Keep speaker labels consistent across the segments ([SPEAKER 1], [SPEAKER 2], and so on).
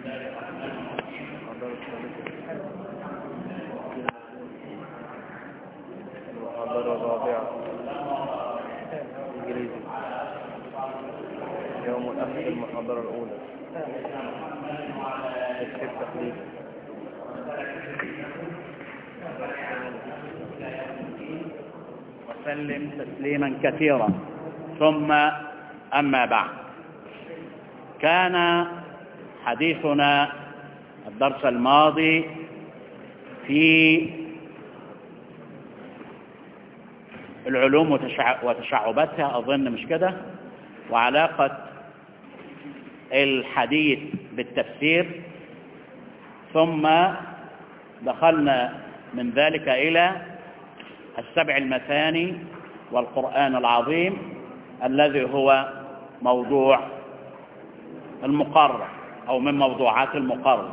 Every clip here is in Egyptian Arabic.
[SPEAKER 1] المحاضرة الرابعة إنجليزي يوم الأحد المحاضرة الأولى تكتب تحليل
[SPEAKER 2] وسلم تسليما كثيرا ثم أما بعد كان حديثنا الدرس الماضي في العلوم وتشع- وتشعباتها أظن مش كده وعلاقة الحديث بالتفسير ثم دخلنا من ذلك إلى السبع المثاني والقرآن العظيم الذي هو موضوع المقرر أو من موضوعات المقرر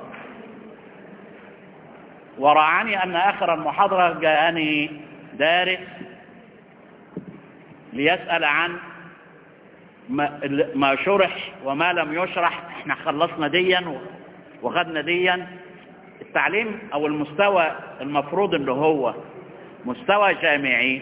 [SPEAKER 2] ورعاني أن آخر المحاضرة جاءني دارس ليسأل عن ما ما شرح وما لم يشرح احنا خلصنا ديا وخدنا ديا التعليم او المستوى المفروض اللي هو مستوى جامعي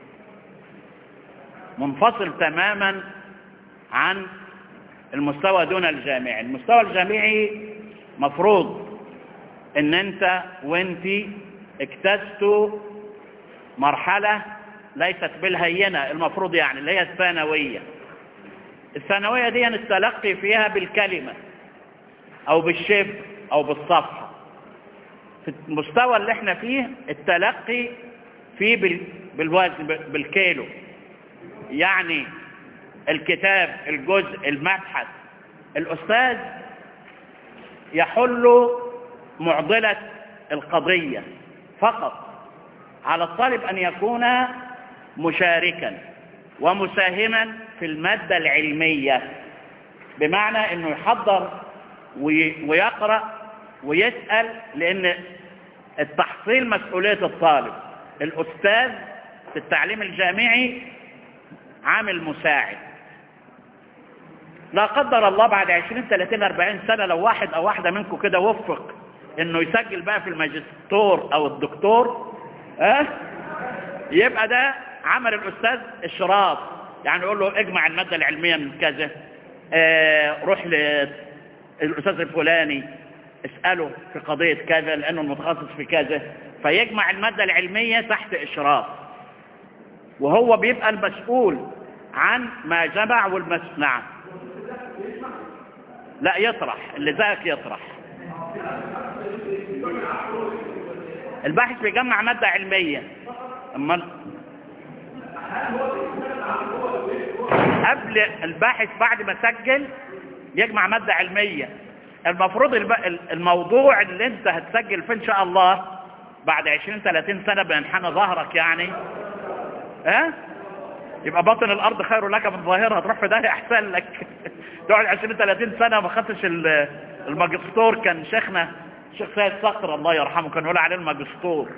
[SPEAKER 2] منفصل تماما عن المستوى دون الجامعي المستوى الجامعي مفروض ان انت وانت اجتزتوا مرحلة ليست بالهينة المفروض يعني اللي هي الثانوية الثانوية دي التلقي فيها بالكلمة او بالشبه او بالصفحة في المستوى اللي احنا فيه التلقي فيه بال- بالوزن ب- بالكيلو يعني الكتاب الجزء المبحث الأستاذ يحل معضلة القضية فقط على الطالب أن يكون مشاركا ومساهما في المادة العلمية بمعنى أنه يحضر وي- ويقرأ ويسأل لأن التحصيل مسؤولية الطالب الأستاذ في التعليم الجامعي عامل مساعد لا قدر الله بعد 20 30 40 سنة لو واحد أو واحدة منكم كده وفق إنه يسجل بقى في الماجستور أو الدكتور أه؟ يبقى ده عمل الأستاذ إشراف يعني يقول له اجمع المادة العلمية من كذا آه روح للأستاذ الفلاني اسأله في قضية كذا لأنه المتخصص في كذا فيجمع المادة العلمية تحت إشراف وهو بيبقى المسؤول عن ما جمع والمس... نعم لا يطرح اللي ذاك يطرح الباحث بيجمع مادة علمية أما قبل الباحث بعد ما سجل يجمع مادة علمية المفروض الب- الموضوع اللي انت هتسجل فيه ان شاء الله بعد 20 30 سنة بينحنى ظهرك يعني ها يبقى باطن الارض خير لك من ظاهرها تروح في ده احسن لك تقعد 20 30 سنة ما خدتش ال- الماجستور كان شيخنا شيخ سيد صقر الله يرحمه كان يقول عليه الماجستور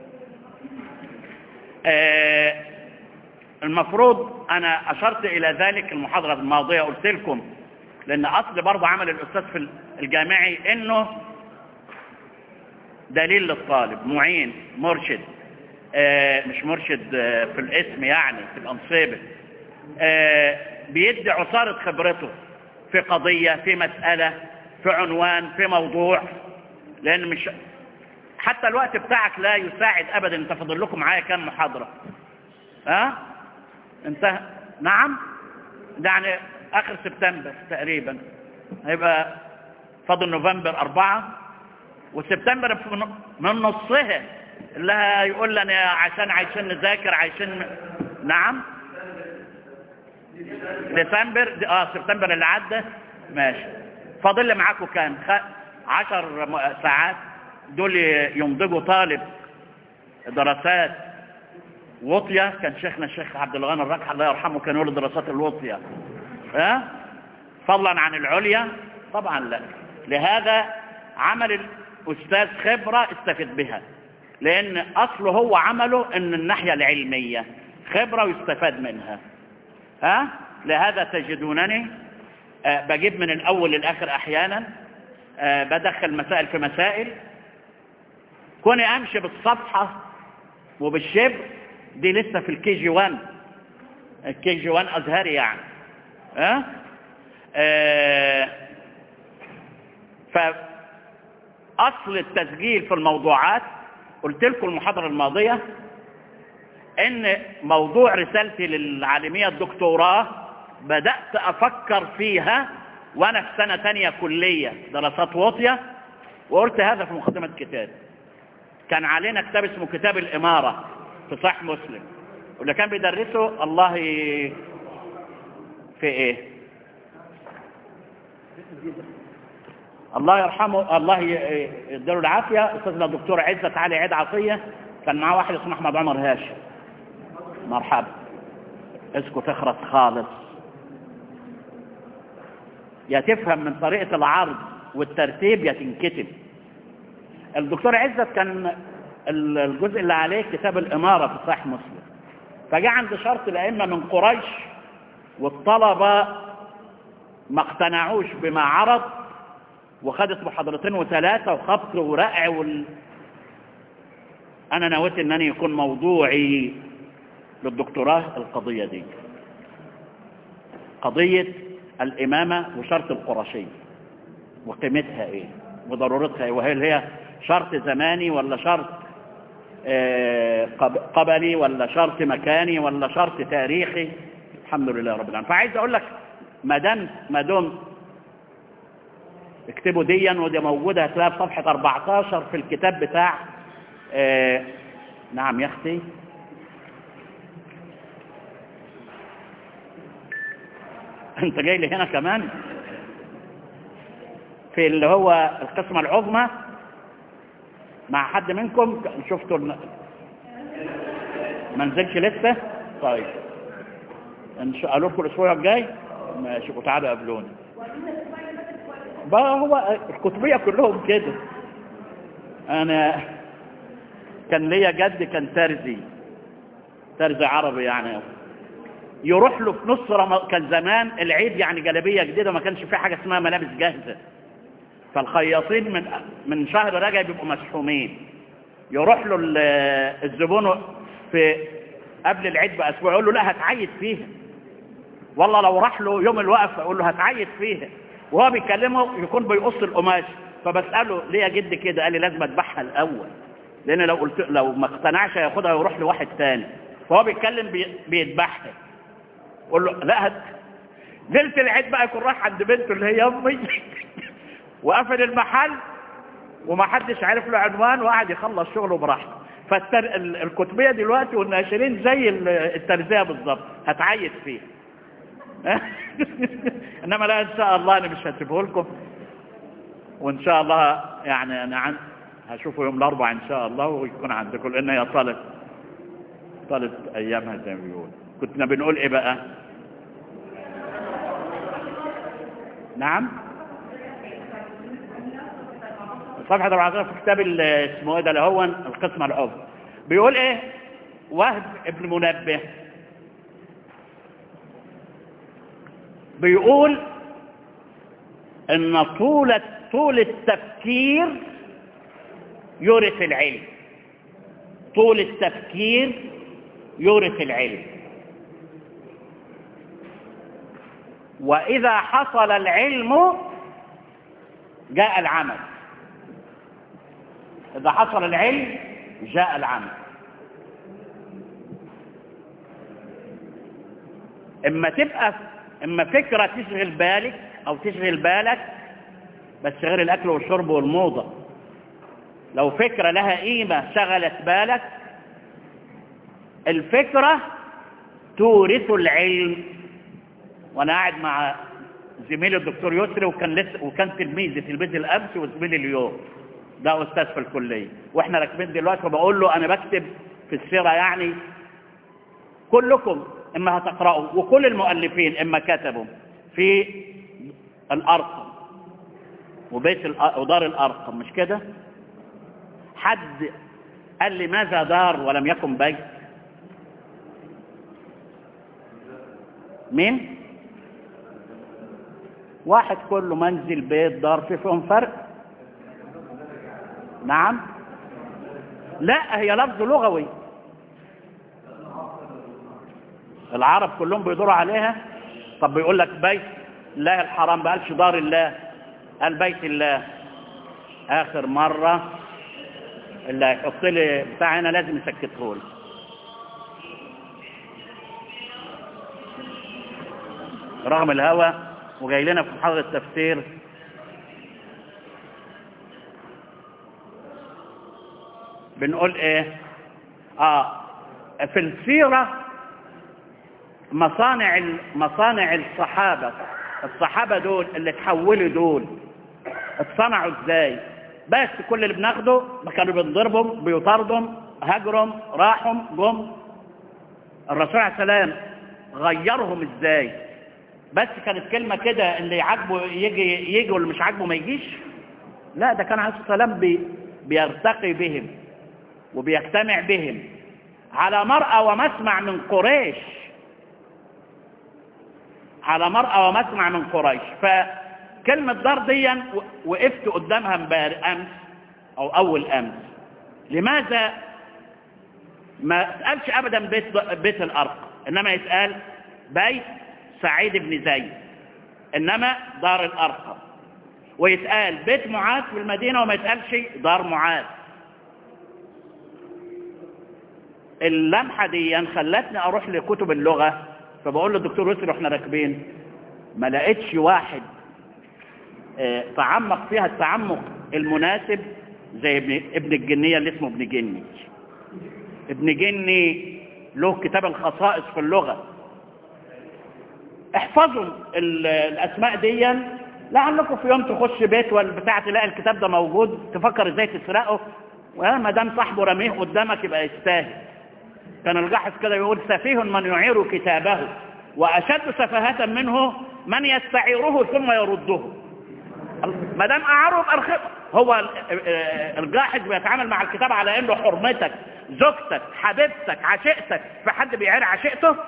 [SPEAKER 2] آه، المفروض انا اشرت الى ذلك المحاضرة الماضية قلت لكم لان اصل برضه عمل الاستاذ في الجامعي انه دليل للطالب معين مرشد آه، مش مرشد آه، في الاسم يعني في الانصبه آه، بيدي عصارة خبرته في قضية في مسألة في عنوان في موضوع لان مش حتى الوقت بتاعك لا يساعد ابدا انت فاضل لكم معايا كام محاضرة ها انت نعم يعني اخر سبتمبر تقريبا هيبقى فاضل نوفمبر اربعة وسبتمبر في من- من نصها اللي هيقول لنا عشان عايشين نذاكر عايشين نعم ديسمبر دي- اه سبتمبر اللي عدى ماشي فاضل لي معاكم كام خ... عشر م- ساعات دول ينضجوا طالب دراسات وطية كان شيخنا الشيخ عبد الغني الركح الله يرحمه كان يقول دراسات الوطية ها فضلا عن العليا طبعا لا لهذا عمل الأستاذ خبرة استفد بها لأن أصله هو عمله أن الناحية العلمية خبرة ويستفاد منها ها لهذا تجدونني آه، بجيب من الأول للآخر أحيانا آه بدخل مسائل في مسائل كوني امشي بالصفحة وبالشبر دي لسه في الكي جي 1 الكي جي 1 ازهري يعني ها أه؟ فاصل التسجيل في الموضوعات قلت لكم المحاضرة الماضية ان موضوع رسالتي للعالمية الدكتوراه بدأت افكر فيها وانا في سنة تانية كلية دراسات واطية وقلت هذا في مقدمة كتاب كان علينا كتاب اسمه كتاب الامارة في صحيح مسلم واللي كان بيدرسه الله ي... في ايه الله يرحمه الله يديله العافيه استاذنا الدكتور عزت علي عيد عطيه كان معاه واحد اسمه احمد عمر هاشم مرحبا اسكت تخرس خالص يا تفهم من طريقه العرض والترتيب يا تنكتب الدكتور عزت كان الجزء اللي عليه كتاب الاماره في صحيح مسلم فجاء عند شرط الائمه من قريش والطلبه ما اقتنعوش بما عرض وخدت محاضرتين وثلاثة وخبط ورقع وال... أنا نويت أنني يكون موضوعي للدكتوراه القضية دي قضية الإمامة وشرط القرشية وقيمتها إيه وضرورتها إيه وهل هي شرط زماني ولا شرط آه قبلي ولا شرط مكاني ولا شرط تاريخي الحمد لله رب العالمين فعايز أقول لك ما دام ما دام اكتبوا ديا ودي موجودة هتلاقيها في صفحة 14 في الكتاب بتاع آه نعم يا اختي انت جاي لي هنا كمان في اللي هو القسمة العظمى مع حد منكم شفتوا الم... ما نزلش لسه طيب ان شاء الله لكم الاسبوع الجاي ماشي وتعالوا قابلوني بقى هو الكتبية كلهم كده انا كان ليا جد كان ترزي ترزي عربي يعني يروح له في نص رم... كان زمان العيد يعني جلابيه جديده ما كانش في حاجه اسمها ملابس جاهزه فالخياطين من من شهر رجب بيبقوا مسحومين يروح له الزبون في قبل العيد باسبوع يقول له لا هتعيد فيها والله لو راح له يوم الوقفه يقول له هتعيد فيها وهو بيكلمه يكون بيقص القماش فبساله ليه يا جد كده قال لي لازم اذبحها الاول لان لو قلت لو ما اقتنعش هياخدها ويروح لواحد تاني فهو بيتكلم بي... بيذبحها قول له لا هت... ليله العيد بقى يكون راح عند بنته اللي هي امي وقفل المحل وما حدش عارف له عنوان وقعد يخلص شغله براحته فالكتبيه دلوقتي والناشرين زي الترزيه بالظبط هتعيد فيه انما لا ان شاء الله انا مش هسيبه لكم وان شاء الله يعني انا عن هشوفه يوم الاربعاء ان شاء الله ويكون عندكم لان هي طالت طالت ايامها زي ما بيقول كنا بنقول ايه بقى نعم صفحة 14 في كتاب اسمه ايه ده اللي هو القسم العظم بيقول ايه وهب ابن منبه بيقول ان طول طول التفكير يورث العلم طول التفكير يورث العلم واذا حصل العلم جاء العمل اذا حصل العلم جاء العمل اما تبقى اما فكرة تشغل بالك او تشغل بالك بس غير الاكل والشرب والموضة لو فكرة لها قيمة شغلت بالك الفكرة تورث العلم وانا قاعد مع زميلي الدكتور يسري وكان لسه وكان تلميذي تلميذ الامس وزميلي اليوم ده استاذ في الكليه واحنا راكبين دلوقتي وبقول له انا بكتب في السيره يعني كلكم اما هتقرأوا وكل المؤلفين اما كتبوا في الارقم وبيت ودار الارقم مش كده حد قال لي ماذا دار ولم يكن بيت مين واحد كله منزل بيت دار في فيهم فرق نعم لا هي لفظ لغوي العرب كلهم بيدوروا عليها طب بيقول لك بيت الله الحرام ما قالش دار الله قال بيت الله اخر مره اللي هيحط لي بتاع هنا لازم يسكته لي رغم الهوى وجاي لنا في محاضره التفسير بنقول ايه اه في السيره مصانع مصانع الصحابه الصحابه دول اللي تحولوا دول اتصنعوا ازاي بس كل اللي بناخده ما كانوا بنضربهم بيطاردهم هجرهم راحهم جم الرسول عليه السلام غيرهم ازاي بس كانت كلمة كده اللي يعجبه يجي يجي واللي مش عاجبه ما يجيش لا ده كان عليه الصلاة والسلام بي بيرتقي بهم وبيجتمع بهم على مرأى ومسمع من قريش على مرأى ومسمع من قريش فكلمة دار دي وقفت قدامها امبارح امس او اول امس لماذا ما تقالش ابدا بيت بيت الارقم انما يتقال بيت سعيد بن زيد انما دار الارقم ويتقال بيت معاذ في المدينه وما يتقالش دار معاذ اللمحه دي خلتني اروح لكتب اللغه فبقول للدكتور يسري واحنا راكبين ما لقيتش واحد اه تعمق فيها التعمق المناسب زي ابن, ابن الجنية اللي اسمه ابن جني ابن جني له كتاب الخصائص في اللغة احفظوا الاسماء دي لعلكم في يوم تخش بيت والبتاع تلاقي الكتاب ده موجود تفكر ازاي تسرقه وما دام صاحبه رميه قدامك يبقى يستاهل كان الجاحظ كده يقول سفيه من يعير كتابه واشد سفاهة منه من يستعيره ثم يرده ما دام اعاره بارخبه هو الجاحظ بيتعامل مع الكتاب على انه حرمتك زوجتك حبيبتك عشيقتك في حد بيعير عشيقته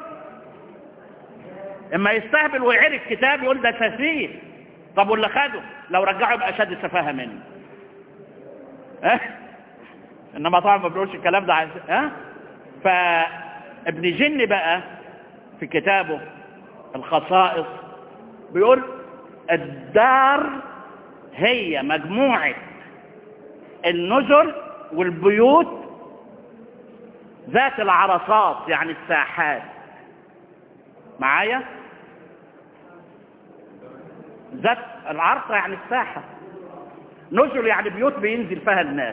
[SPEAKER 2] اما يستهبل ويعير الكتاب يقول ده سفيه طب واللي خده لو رجعه يبقى اشد سفاهه منه ها انما طبعا ما بيقولش الكلام ده عز... ها فابن جن بقى في كتابه الخصائص بيقول الدار هي مجموعة النزل والبيوت ذات العرصات يعني الساحات معايا ذات العرصة يعني الساحة نزل يعني بيوت بينزل فيها الناس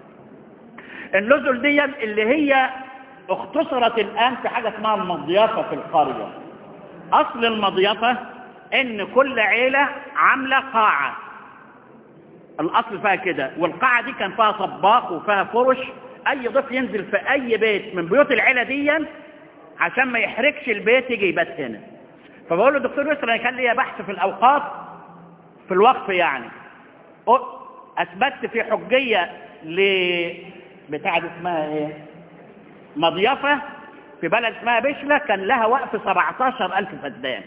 [SPEAKER 2] النزل دي اللي هي اختصرت الآن في حاجة اسمها المضيافة في القرية أصل المضيافة إن كل عيلة عاملة قاعة الأصل فيها كده والقاعة دي كان فيها طباخ وفيها فرش أي ضيف ينزل في أي بيت من بيوت العيلة دي عشان ما يحركش البيت يجي يبات هنا فبقول له دكتور يسرا كان ليا بحث في الأوقات في الوقف يعني أثبتت في حجية ل بتاع اسمها ايه مضيفة في بلد اسمها بشلة كان لها وقف 17 ألف فدان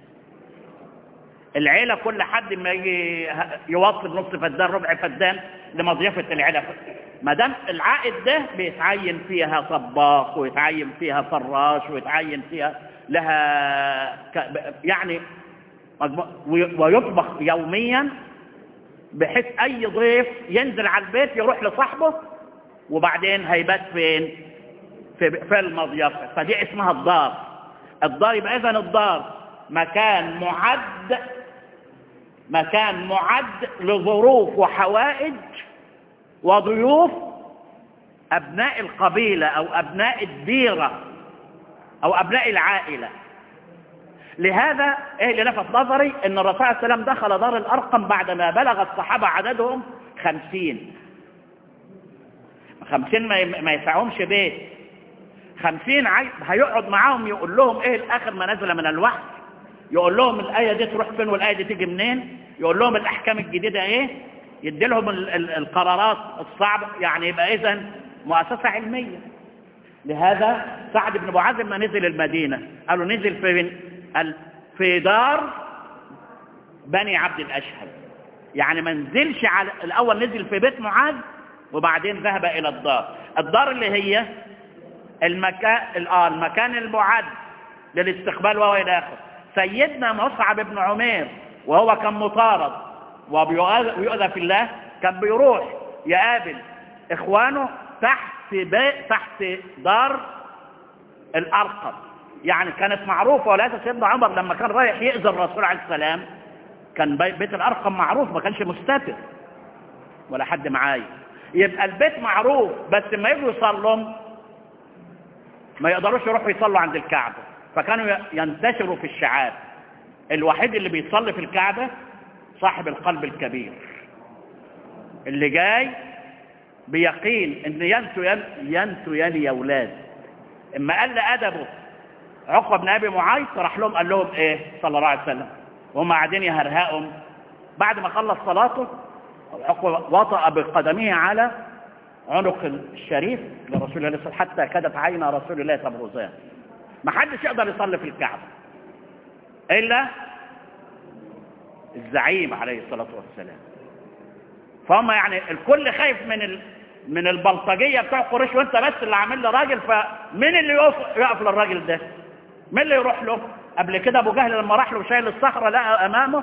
[SPEAKER 2] العيلة كل حد ما يجي يوصل نص فدان ربع فدان لمضيفة العيلة ما دام العائد ده بيتعين فيها طباخ ويتعين فيها فراش ويتعين فيها لها ك... يعني ويطبخ يوميا بحيث اي ضيف ينزل على البيت يروح لصاحبه وبعدين هيبات فين في, في المضيفة فدي اسمها الدار الدار يبقى اذا الدار مكان معد مكان معد لظروف وحوائج وضيوف أبناء القبيلة أو أبناء الديرة أو أبناء العائلة لهذا إيه اللي لفت نظري أن الرسول عليه السلام دخل دار الأرقم بعدما بلغ الصحابة عددهم خمسين خمسين ما يسعهمش بيت خمسين هيقعد معاهم يقول لهم ايه الاخر ما نزل من الوحي يقول لهم الآية دي تروح فين والآية دي تيجي منين يقول لهم الأحكام الجديدة ايه يدي لهم ال ال القرارات الصعبة يعني يبقى إذا مؤسسة علمية لهذا سعد بن معاذ لما نزل المدينة قالوا نزل في في دار بني عبد الأشهل يعني ما نزلش على الأول نزل في بيت معاذ وبعدين ذهب إلى الدار الدار اللي هي المكان آه المكان المعد للاستقبال وهو إلى آخره سيدنا مصعب بن عمير وهو كان مطارد ويؤذى في الله كان بيروح يقابل إخوانه تحت بي تحت دار الأرقم يعني كانت معروفة ولهذا سيدنا عمر لما كان رايح يأذي الرسول عليه السلام كان بيت الأرقم معروف ما كانش مستتر ولا حد معايا يبقى البيت معروف بس ما يجوا يصلوا ما يقدروش يروحوا يصلوا عند الكعبة فكانوا ينتشروا في الشعاب الوحيد اللي بيصلي في الكعبة صاحب القلب الكبير اللي جاي بيقين ان ينتو ين ينتو يلي يا اولاد اما قال لادبه عقبه بن ابي معيط راح لهم قال لهم ايه صلى الله عليه وسلم وهم قاعدين يهرهقهم بعد ما خلص صلاته عقبه وطأ بقدمه على عنق الشريف لرسول الله صلى حتى كادت عين رسول الله تبرزان ما حدش يقدر يصلي في الكعبه الا الزعيم عليه الصلاه والسلام فهم يعني الكل خايف من ال... من البلطجيه بتوع قريش وانت بس اللي عامل لي راجل فمين اللي يقف يقف للراجل ده مين اللي يروح له قبل كده ابو جهل لما راح له شايل الصخره لقى امامه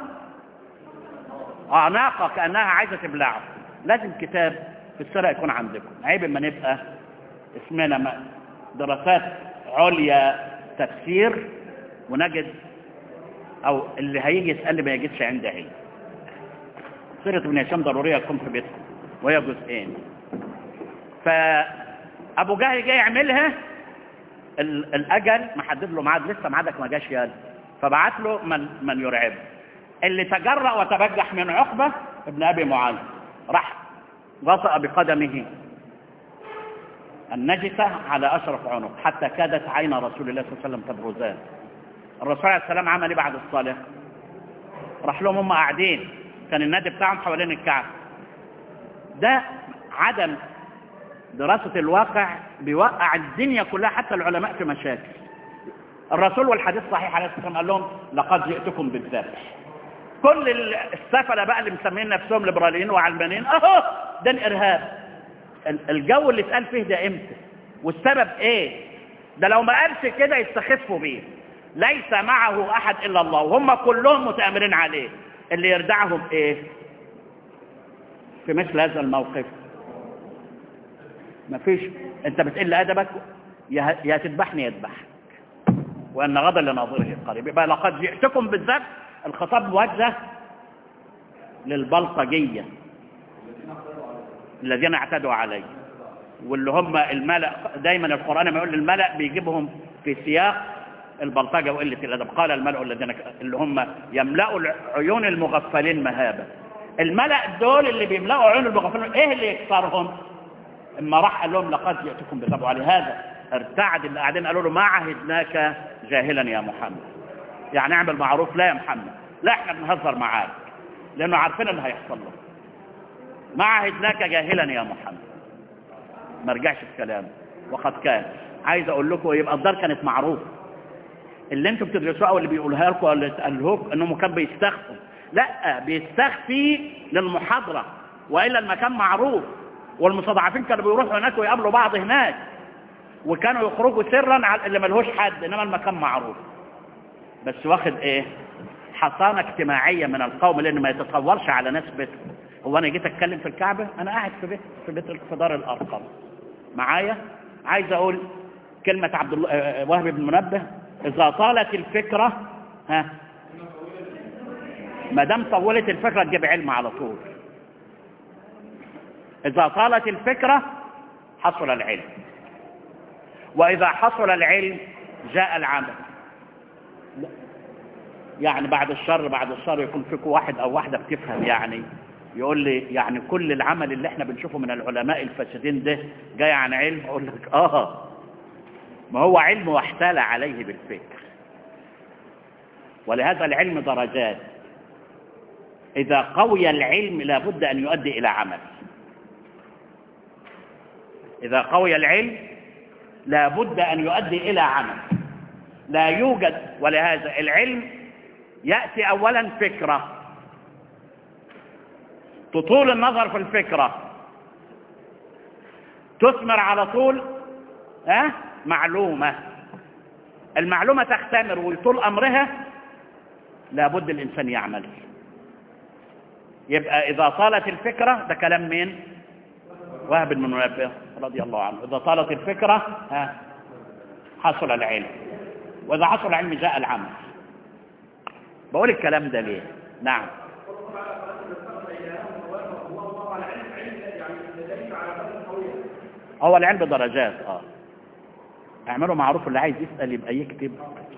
[SPEAKER 2] اعناقه كانها عايزه تبلعه لازم كتاب في السرقه يكون عندكم عيب اما نبقى اسمنا دراسات عليا تفسير ونجد او اللي هيجي يسالني ما يجدش عندي علم سيرة ابن هشام ضرورية تكون في بيتكم وهي جزئين فأبو جهل جاي يعملها الأجل محدد له ميعاد لسه ميعادك ما جاش يالا فبعت له من من يرعبه اللي تجرأ وتبجح من عقبة ابن أبي معاذ راح وطأ بقدمه النجسة على أشرف عنق حتى كادت عين رسول الله صلى الله عليه وسلم تبرزان الرسول عليه السلام عمل ايه بعد الصلاة راح لهم هم قاعدين كان النادي بتاعهم حوالين الكعبة ده عدم دراسة الواقع بيوقع الدنيا كلها حتى العلماء في مشاكل الرسول والحديث صحيح عليه الصلاة والسلام قال لهم لقد جئتكم بالذبح كل السفلة بقى اللي مسمين نفسهم ليبراليين وعلمانيين اهو ده الارهاب الجو اللي اتقال فيه ده امتى والسبب ايه ده لو ما قالش كده يستخفوا بيه ليس معه احد الا الله وهم كلهم متآمرين عليه اللي يردعهم ايه في مثل هذا الموقف مفيش انت بتقل ادبك يا يا تذبحني يذبحك وان غدا لناظره قريب يبقى لقد جئتكم بالذبح الخطاب موجه للبلطجيه الذين اعتدوا عليه واللي هم الملأ دايما القرآن ما يقول الملأ بيجيبهم في سياق البلطجة وقلة الأدب قال الملأ الذين اللي هم يملأوا عيون المغفلين مهابة الملأ دول اللي بيملأوا عيون المغفلين ايه اللي يكسرهم اما راح قال لهم لقد جئتكم بذبوا على هذا ارتعد اللي قاعدين قالوا له ما عهدناك جاهلا يا محمد يعني اعمل معروف لا يا محمد لا احنا بنهزر معاك لانه عارفين اللي هيحصل له ما عهدناك جاهلا يا محمد ما رجعش في كلامه وقد كان عايز اقول لكم يبقى الدار كانت معروفه اللي انتم بتدرسوه او اللي بيقولها لكم او اللي تقالوه انهم كان بيستخفوا لا بيستخفي للمحاضره والا المكان معروف والمستضعفين كانوا بيروحوا هناك ويقابلوا بعض هناك وكانوا يخرجوا سرا على اللي ملهوش حد انما المكان معروف بس واخد ايه حصانه اجتماعيه من القوم لان ما يتطورش على ناس بيته هو انا جيت اتكلم في الكعبه انا قاعد في بيت في بيت في دار الارقم معايا عايز اقول كلمه عبد الله وهب بن منبه اذا طالت الفكره ها ما دام طولت الفكره تجيب علم على طول اذا طالت الفكره حصل العلم واذا حصل العلم جاء العمل يعني بعد الشر بعد الشر يكون فيكم واحد او واحده بتفهم يعني يقول لي يعني كل العمل اللي احنا بنشوفه من العلماء الفاسدين ده جاي عن علم اقول لك اه ما هو علم واحتال عليه بالفكر ولهذا العلم درجات اذا قوي العلم لابد ان يؤدي الى عمل اذا قوي العلم لابد ان يؤدي الى عمل لا يوجد ولهذا العلم ياتي اولا فكره تطول النظر في الفكرة تثمر على طول ها معلومة المعلومة تختمر ويطول أمرها لابد الإنسان يعمل يبقى إذا طالت الفكرة ده كلام مين وهب بن منبه رضي الله عنه إذا طالت الفكرة ها حصل العلم وإذا حصل العلم جاء العمل بقول الكلام ده ليه نعم هو العلم درجات اه اعملوا معروف اللي عايز يسأل يبقى يكتب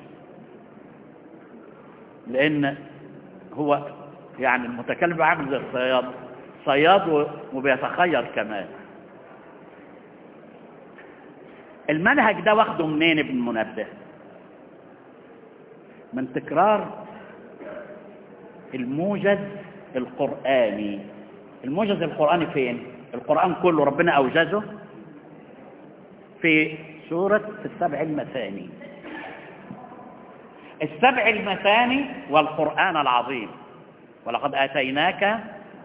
[SPEAKER 2] لان هو يعني المتكلم عامل زي الصياد صياد وبيتخير كمان المنهج ده واخده منين ابن منبه من تكرار الموجز القرآني الموجز القرآني فين القرآن كله ربنا أوجزه في سورة السبع المثاني السبع المثاني والقرآن العظيم ولقد آتيناك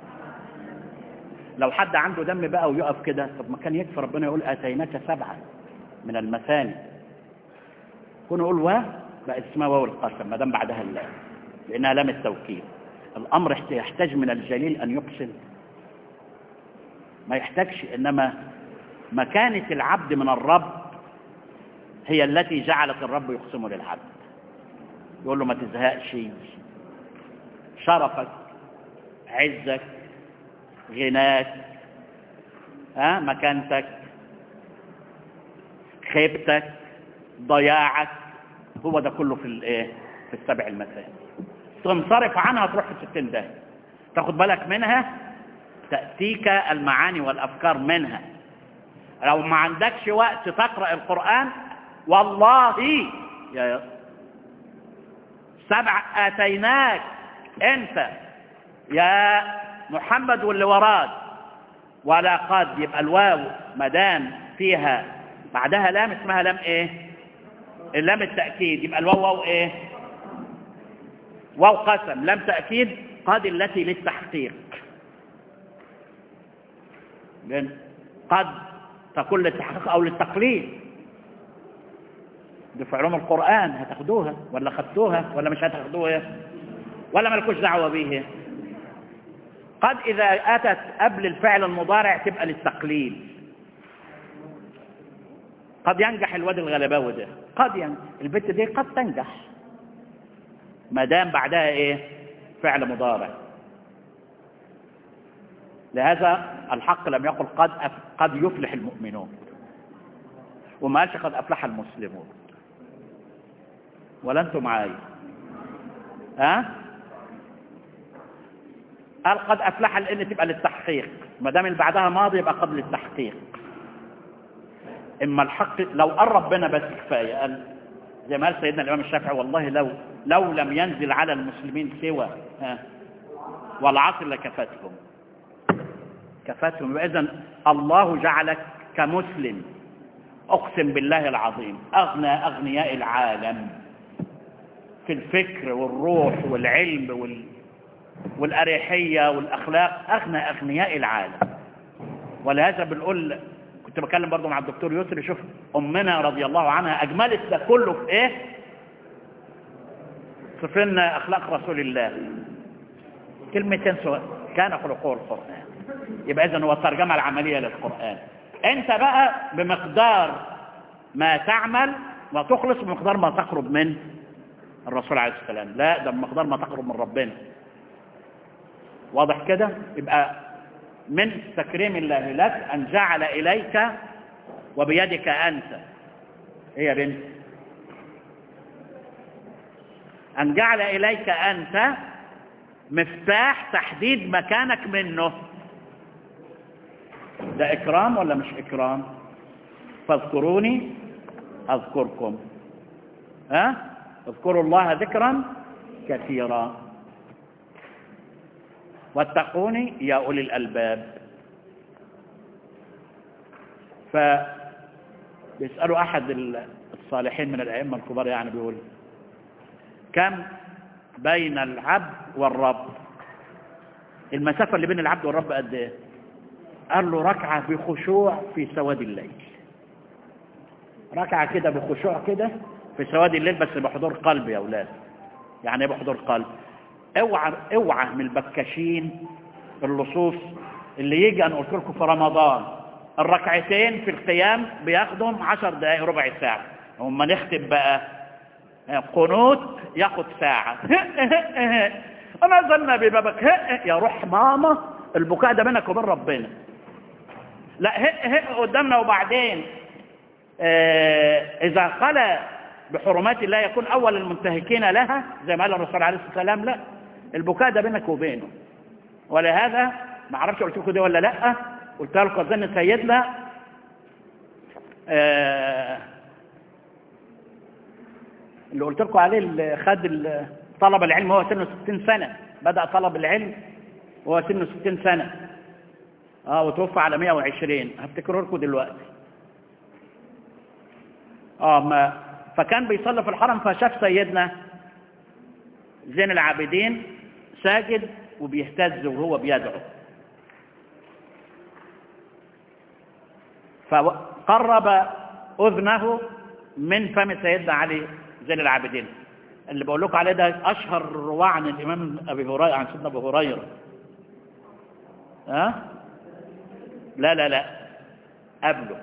[SPEAKER 2] لو حد عنده دم بقى ويقف كده طب ما كان يكفي ربنا يقول آتيناك سبعة من المثاني كون يقول و بقى اسمها واو القسم ما دام بعدها اللام لأنها لام التوكيد الأمر يحتاج من الجليل أن يقسم ما يحتاجش إنما مكانة العبد من الرب هي التي جعلت الرب يقسم للعبد يقول له ما تزهقش شرفك عزك غناك ها مكانتك خيبتك ضياعك هو ده كله في الايه في السبع المثاني تنصرف عنها تروح في الستين ده تاخد بالك منها تأتيك المعاني والأفكار منها لو ما عندكش وقت تقرأ القرآن والله يا سبع آتيناك أنت يا محمد واللي وراك ولا قد يبقى الواو مدام فيها بعدها لام اسمها لام ايه اللام التأكيد يبقى الواو واو ايه واو قسم لام تأكيد قد التي للتحقيق لأن قد تكون للتحقيق أو للتقليد دي في علوم القرآن هتاخدوها ولا خدتوها ولا مش هتاخدوها ولا مالكوش دعوة بيها قد إذا أتت قبل الفعل المضارع تبقى للتقليل قد ينجح الواد الغلباوي ده قد ينجح البت دي قد تنجح ما دام بعدها ايه فعل مضارع لهذا الحق لم يقل قد أف... قد يفلح المؤمنون وما قالش قد افلح المسلمون ولا انتم معايا ها قال قد افلح لان تبقى للتحقيق ما دام اللي بعدها ماضي يبقى قد للتحقيق اما الحق لو قال ربنا بس كفايه قال زي ما قال سيدنا الامام الشافعي والله لو لو لم ينزل على المسلمين سوى ها والعصر لكفتهم كفتهم يبقى اذا الله جعلك كمسلم اقسم بالله العظيم اغنى اغنياء العالم في الفكر والروح والعلم وال والاريحيه والاخلاق اغنى اغنياء العالم ولهذا بنقول كنت بكلم برضه مع الدكتور يسري شوف امنا رضي الله عنها اجملت ده كله في ايه صفنا اخلاق رسول الله كلمتين سواء كان خلقه القران يبقى اذا هو الترجمه العمليه للقران انت بقى بمقدار ما تعمل وتخلص بمقدار ما تقرب من الرسول عليه السلام لا ده بمقدار ما تقرب من ربنا واضح كده يبقى من تكريم الله لك أن جعل إليك وبيدك أنت هي يا بنت أن جعل إليك أنت مفتاح تحديد مكانك منه ده إكرام ولا مش إكرام فاذكروني أذكركم ها اذكروا الله ذكرا كثيرا واتقوني يا أولي الألباب فبيسألوا أحد الصالحين من الأئمة الكبار يعني بيقول كم بين العبد والرب المسافة اللي بين العبد والرب قد ايه قال له ركعة بخشوع في سواد الليل ركعة كده بخشوع كده في سواد الليل بس بحضور قلب يا أولاد يعني ايه بحضور قلب اوعى اوعى من البكاشين اللصوص اللي يجي انا قلت لكم في رمضان الركعتين في القيام بياخدهم عشر دقائق ربع ساعة وما نختم بقى قنوت ياخد ساعة نزلنا ببابك يا روح ماما البكاء ده بينك وبين ربنا لا هق هق قدامنا وبعدين آه إذا خلى بحرمات الله يكون أول المنتهكين لها زي ما قال الرسول عليه الصلاة والسلام لا البكاء ده بينك وبينه ولهذا ما اعرفش قلت لكم دي ولا لا قلتها لكم اظن سيدنا آه اللي قلت لكم عليه اللي خد طلب العلم هو سنه 60 سنة بدأ طلب العلم وهو سنه 60 سنة اه وتوفى على 120 هفتكره لكم دلوقتي اه ما فكان بيصلي في الحرم فشاف سيدنا زين العابدين ساجد وبيهتز وهو بيدعو فقرب أذنه من فم سيدنا علي زين العابدين اللي بقول لكم عليه ده أشهر رواة عن الإمام أبي هريرة عن سيدنا أبي هريرة ها؟ لا لا لا قبله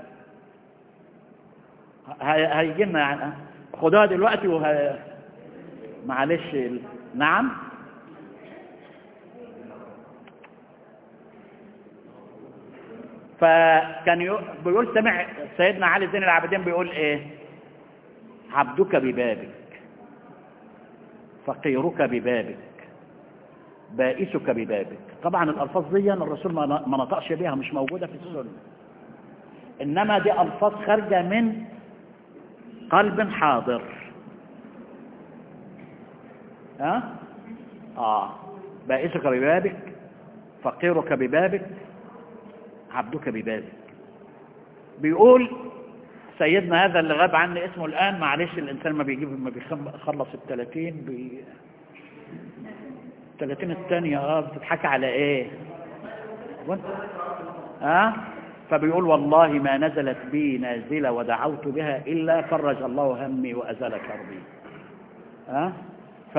[SPEAKER 2] هيجي لنا يعني خدوها دلوقتي وه... معلش نعم فكان يق... بيقول سمع سيدنا علي زين العابدين بيقول ايه عبدك ببابك فقيرك ببابك بائسك ببابك طبعا الألفاظ دي الرسول ما نطقش بيها مش موجودة في السنة إنما دي ألفاظ خارجة من قلب حاضر ها آه بائسك ببابك فقيرك ببابك عبدك ببابك بيقول سيدنا هذا اللي غاب عني اسمه الآن معلش الإنسان ما بيجيب ما بيخلص الثلاثين بي... الثلاثين الثانية اه بتضحك على ايه وانت ها آه؟ فبيقول والله ما نزلت بي نازلة ودعوت بها إلا فرج الله همي وأزال كربي ها آه؟ ف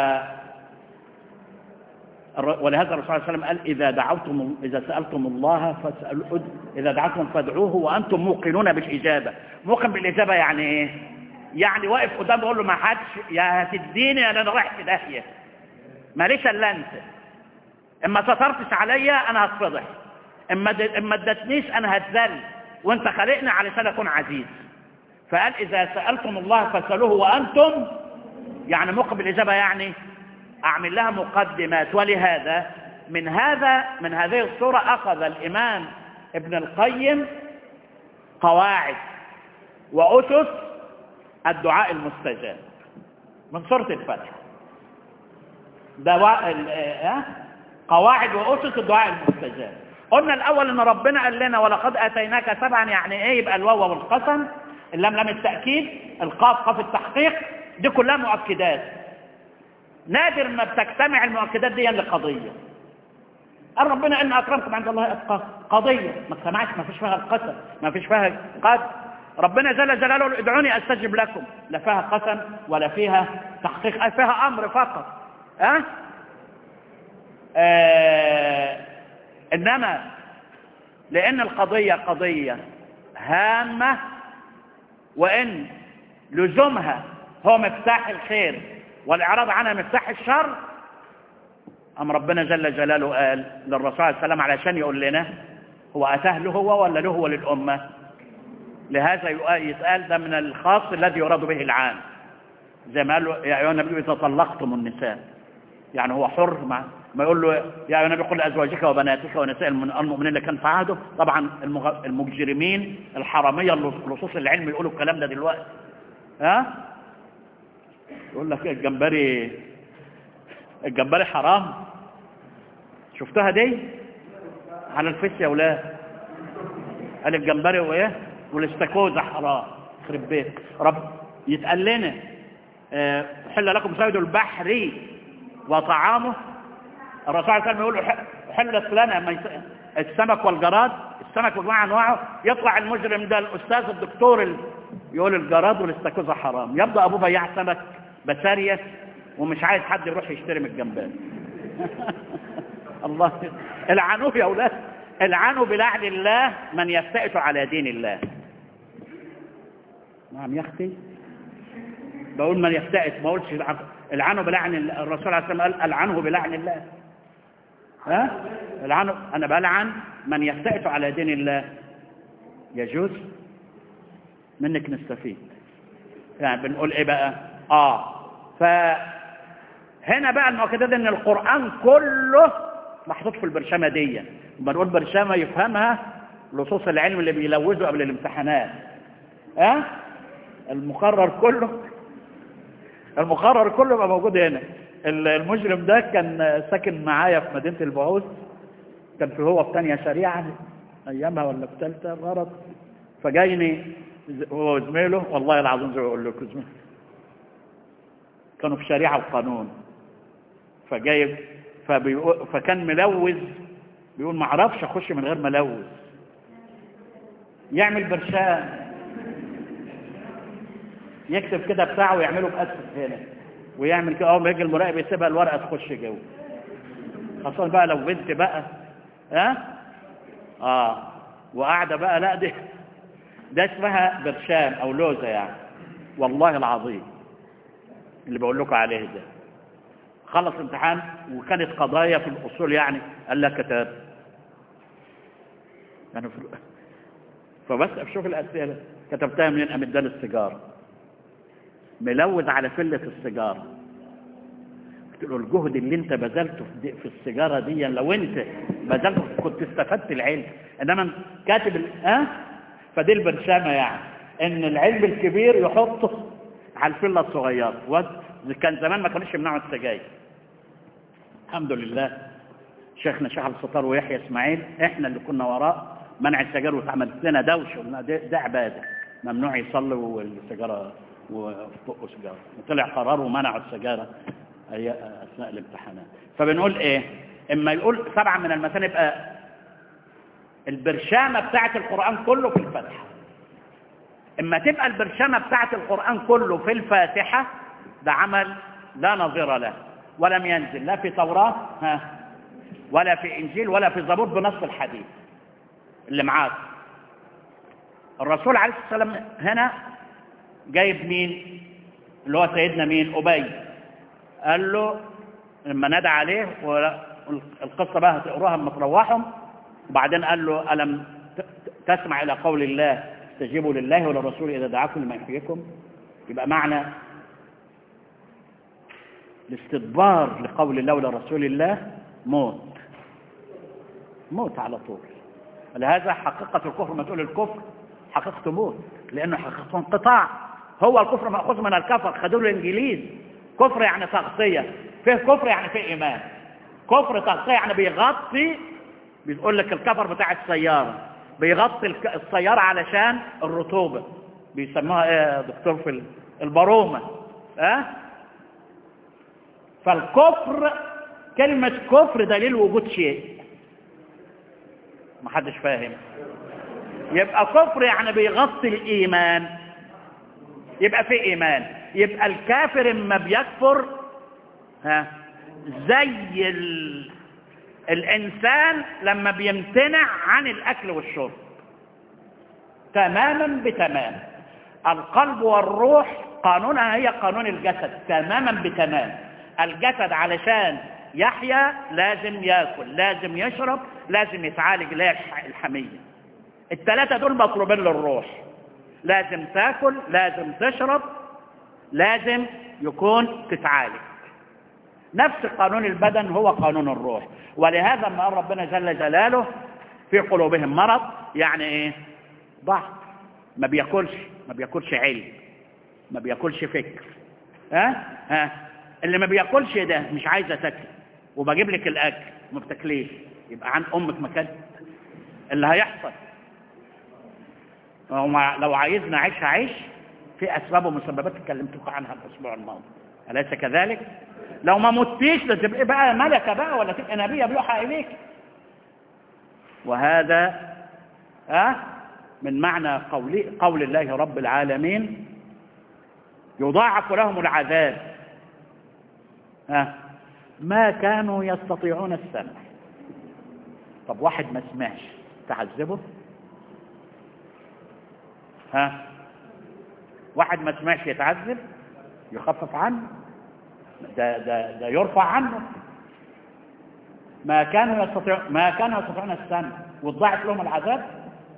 [SPEAKER 2] ولهذا الرسول صلى الله عليه وسلم قال إذا دعوتم إذا سألتم الله فاسألوا إذا دعوتم فادعوه وأنتم موقنون بالإجابة موقن بالإجابة يعني إيه؟ يعني واقف قدام بقول له ما حدش يا هتديني أنا رايح في داهية ماليش إلا أنت إما سترتش عليا أنا هتفضح إما د... إما ادتنيش أنا هتذل وأنت خلقني علشان أكون عزيز فقال إذا سألتم الله فاسألوه وأنتم يعني موقن بالإجابة يعني أعمل لها مقدمات ولهذا من هذا من هذه الصورة أخذ الإمام ابن القيم قواعد وأسس الدعاء المستجاب من سورة الفتح دواء قواعد وأسس الدعاء المستجاب قلنا الأول أن ربنا قال لنا ولقد أتيناك سبعا يعني إيه يبقى الواو والقسم اللام لام التأكيد القاف قاف التحقيق دي كلها مؤكدات نادر ما بتجتمع المؤكدات دي لقضية قال ربنا ان اكرمكم عند الله اتقاكم قضية ما اجتمعش ما فيش فيها القسم ما فيش فيها قد ربنا جل جلاله ادعوني استجب لكم لا فيها قسم ولا فيها تحقيق فيها امر فقط ها أه؟ آه انما لان القضية قضية هامة وان لزومها هو مفتاح الخير والإعراض عنها مفتاح الشر أم ربنا جل جلاله قال للرسول عليه السلام علشان يقول لنا هو أتاه له هو ولا له هو للأمة لهذا يتقال ده من الخاص الذي يراد به العام زي ما قال له يا أيها النبي إذا طلقتم النساء يعني هو حر مع ما يقول له يا أيها النبي قل لأزواجك وبناتك ونساء المؤمنين اللي كان في عهده طبعا المجرمين الحرامية لصوص العلم يقولوا الكلام ده دلوقتي ها يقول لك الجمبري الجمبري حرام شفتها دي على الفيس يا ولاد قال الجمبري وايه والاستاكوزا حرام يخرب بيت رب يتقال لنا أه حل لكم صيد البحر وطعامه الرسول صلى الله عليه وسلم يقول حلت لنا السمك والجراد السمك بجميع انواعه يطلع المجرم ده الاستاذ الدكتور ال... يقول الجراد والاستاكوزا حرام يبدا ابوه بياع سمك بساريه ومش عايز حد يروح يشتري من الجمبري الله العنوه يا اولاد العنوا بلعن الله من يفتئت على دين الله نعم يا اختي بقول من يفتئت ما قلتش العنوا بلعن الرسول عليه الصلاه والسلام قال العنه بلعن الله ها العنوا انا بلعن من يفتئت على دين الله يجوز منك نستفيد يعني بنقول ايه بقى اه فهنا بقى المؤكدات ان القران كله محطوط في البرشامه دي بنقول برشامه يفهمها لصوص العلم اللي بيلوزوا قبل الامتحانات ها أه؟ المقرر كله المقرر كله يبقى موجود هنا المجرم ده كان ساكن معايا في مدينه البعوث كان في هو في ثانيه شريعه ايامها ولا في ثالثه غلط فجايني هو وزميله والله العظيم زي ما بقول لكم زميله كانوا في شريعه وقانون فجايب فبيقول فكان ملوث بيقول ما اعرفش اخش من غير ملوث يعمل برشام يكتب كده بتاعه ويعمله باسس هنا ويعمل كده اول ما يجي المراقب يسيبها الورقه تخش جوه خاصه بقى لو بنت بقى ها اه وقاعده بقى لا دي ده اسمها برشام او لوزه يعني والله العظيم اللي بقول لكم عليه ده خلص امتحان وكانت قضايا في الاصول يعني قال لك كتاب يعني فبس اشوف الاسئله كتبتها منين قام اداني السيجاره ملوث على فله السيجاره قلت له الجهد اللي انت بذلته في السيجاره دي لو انت بذلته كنت استفدت العلم انما كاتب ها أه؟ فدي البرشامه يعني ان العلم الكبير يحطه على الفله الصغيره كان زمان ما كانوش يمنعوا السجاير الحمد لله شيخنا شيخ الستار ويحيى اسماعيل احنا اللي كنا وراء منع السجاير واتعملت لنا دوشه قلنا ده, ده عباده ممنوع يصلي والسيجاره وفوق سيجاره وطلع قرار ومنعوا السجاره أي اثناء الامتحانات فبنقول ايه اما يقول سبعه من المثاني يبقى البرشامه بتاعه القران كله في الفاتحه اما تبقى البرشامه بتاعه القران كله في الفاتحه ده عمل لا نظير له ولم ينزل لا في توراة ها ولا في إنجيل ولا في زبور بنص الحديث اللي معاك الرسول عليه الصلاة والسلام هنا جايب مين اللي هو سيدنا مين أبي قال له لما نادى عليه والقصة بقى هتقروها لما تروحهم وبعدين قال له ألم تسمع إلى قول الله استجيبوا لله وللرسول إذا دعاكم لما يحييكم يبقى معنى الاستدبار لقول الله ولرسول الله موت موت على طول ولهذا حقيقة الكفر ما تقول الكفر حقيقته موت لأنه حقيقته انقطاع هو الكفر مأخوذ من الكفر خدوه الإنجليز كفر يعني تغطية فيه كفر يعني فيه إيمان كفر تغطية يعني بيغطي بيقول لك الكفر بتاع السيارة بيغطي السيارة علشان الرطوبة بيسموها ايه يا دكتور في البرومة اه فالكفر كلمة كفر دليل وجود شيء ما حدش فاهم يبقى كفر يعني بيغطي الإيمان يبقى في إيمان يبقى الكافر اما بيكفر ها زي ال... الإنسان لما بيمتنع عن الأكل والشرب تماما بتمام القلب والروح قانونها هي قانون الجسد تماما بتمام الجسد علشان يحيا لازم ياكل لازم يشرب لازم يتعالج لا الحمية الثلاثة دول مطلوبين للروح لازم تاكل لازم تشرب لازم يكون تتعالج نفس قانون البدن هو قانون الروح ولهذا ما قال ربنا جل جلاله في قلوبهم مرض يعني ايه ضعف ما بياكلش ما بياكلش علم ما بياكلش فكر ها ها اللي ما بياكلش ده مش عايزه تاكل وبجيب لك الاكل ما بتاكليش يبقى عن امك مكان اللي هيحصل لو عايزنا عيش عيش في اسباب ومسببات اتكلمت لكم عنها الاسبوع الماضي اليس كذلك لو ما متيش ده تبقى بقى ملكه بقى ولا تبقى نبيه بيوحى اليك وهذا أه من معنى قول, قول الله رب العالمين يضاعف لهم العذاب أه ما كانوا يستطيعون السمع طب واحد ما سمعش تعذبه ها واحد ما سمعش يتعذب يخفف عنه ده ده ده يرفع عنه ما كانوا يستطيعون ما كانوا يستطيعون السمع وتضاعف لهم العذاب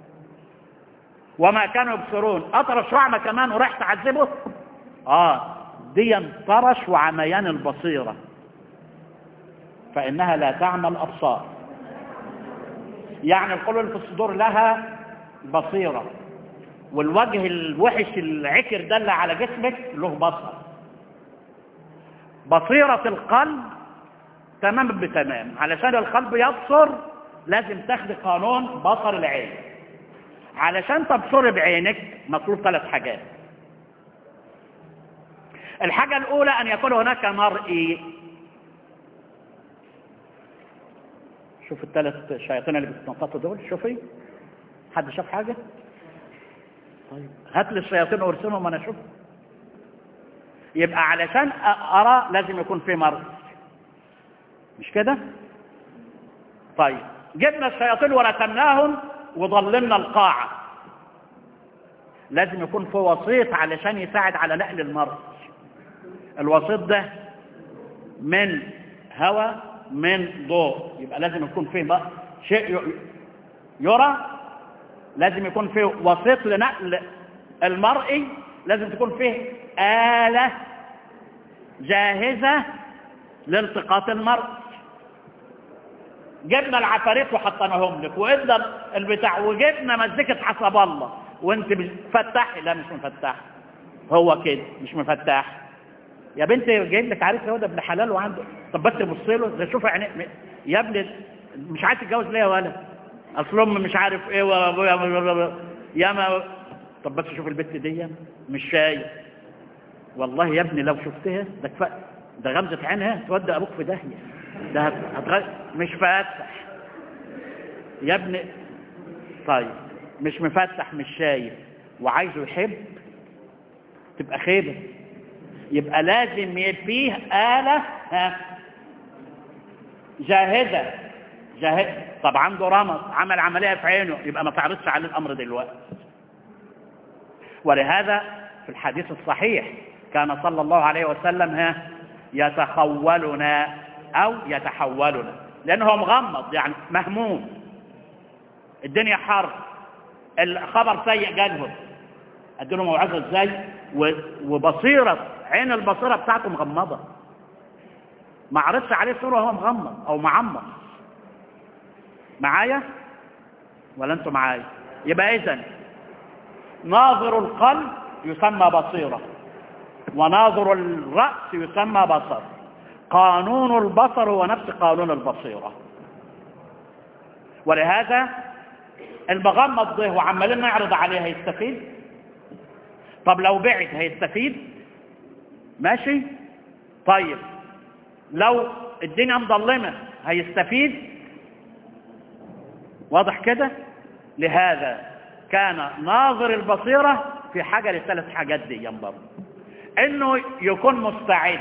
[SPEAKER 2] وما كانوا يبصرون اطرش وعمى كمان وراح تعذبه اه دي طرش وعميان البصيره فانها لا تعمى الابصار يعني القلوب اللي في الصدور لها بصيره والوجه الوحش العكر ده اللي على جسمك له بصر بصيرة القلب تماما بتمام علشان القلب يبصر لازم تاخد قانون بصر العين علشان تبصر بعينك مطلوب ثلاث حاجات الحاجة الأولى أن يكون هناك مرئي شوف الثلاث شياطين اللي بتنططوا دول شوفي حد شاف حاجة طيب هات لي الشياطين وارسمهم وانا اشوف يبقى علشان ارى لازم يكون في مرض مش كده طيب جبنا الشياطين ورسمناهم وظلمنا القاعة لازم يكون في وسيط علشان يساعد على نقل المرض الوسيط ده من هواء من ضوء يبقى لازم يكون فيه بقى شيء يرى لازم يكون فيه وسيط لنقل المرئي لازم تكون فيه آلة جاهزة لالتقاط المرء جبنا العفاريت وحطيناهم لك وإدنا البتاع وجبنا مزيكة حسب الله وانت مفتح لا مش مفتح هو كده مش مفتح يا بنت جايب لك عارف هو ده ابن حلال وعنده طب بس بص له ده شوف عينيه يا ابني مش عايز تتجوز ليه يا ولد اصل ام مش عارف ايه وابويا يا ما طب بس شوف البت دي مش شايف والله يا ابني لو شفتها ده كفا ده غمزة عينها تودي ابوك في داهية ده هتغ... مش فاتح يا ابني طيب مش مفتح مش شايف وعايزه يحب تبقى خيبة يبقى لازم فيه آلة ها جاهزة جاهزة طب عنده رمض عمل عملية في عينه يبقى ما تعرضش عليه الأمر دلوقتي ولهذا في الحديث الصحيح كان صلى الله عليه وسلم ها يتخولنا أو يتحولنا لأنه هو مغمض يعني مهموم الدنيا حر الخبر سيء جالهم اديله موعظه ازاي وبصيره عين البصيره بتاعته مغمضه ما عرضش عليه صوره وهو مغمض او معمر معايا ولا انتوا معايا يبقى اذا ناظر القلب يسمى بصيره وناظر الراس يسمى بصر قانون البصر هو نفس قانون البصيره ولهذا المغمض ده وعمالين نعرض عليه هيستفيد طب لو بعد هيستفيد ماشي طيب لو الدنيا مظلمة هيستفيد واضح كده لهذا كان ناظر البصيرة في حاجة للثلاث حاجات دي برضه انه يكون مستعد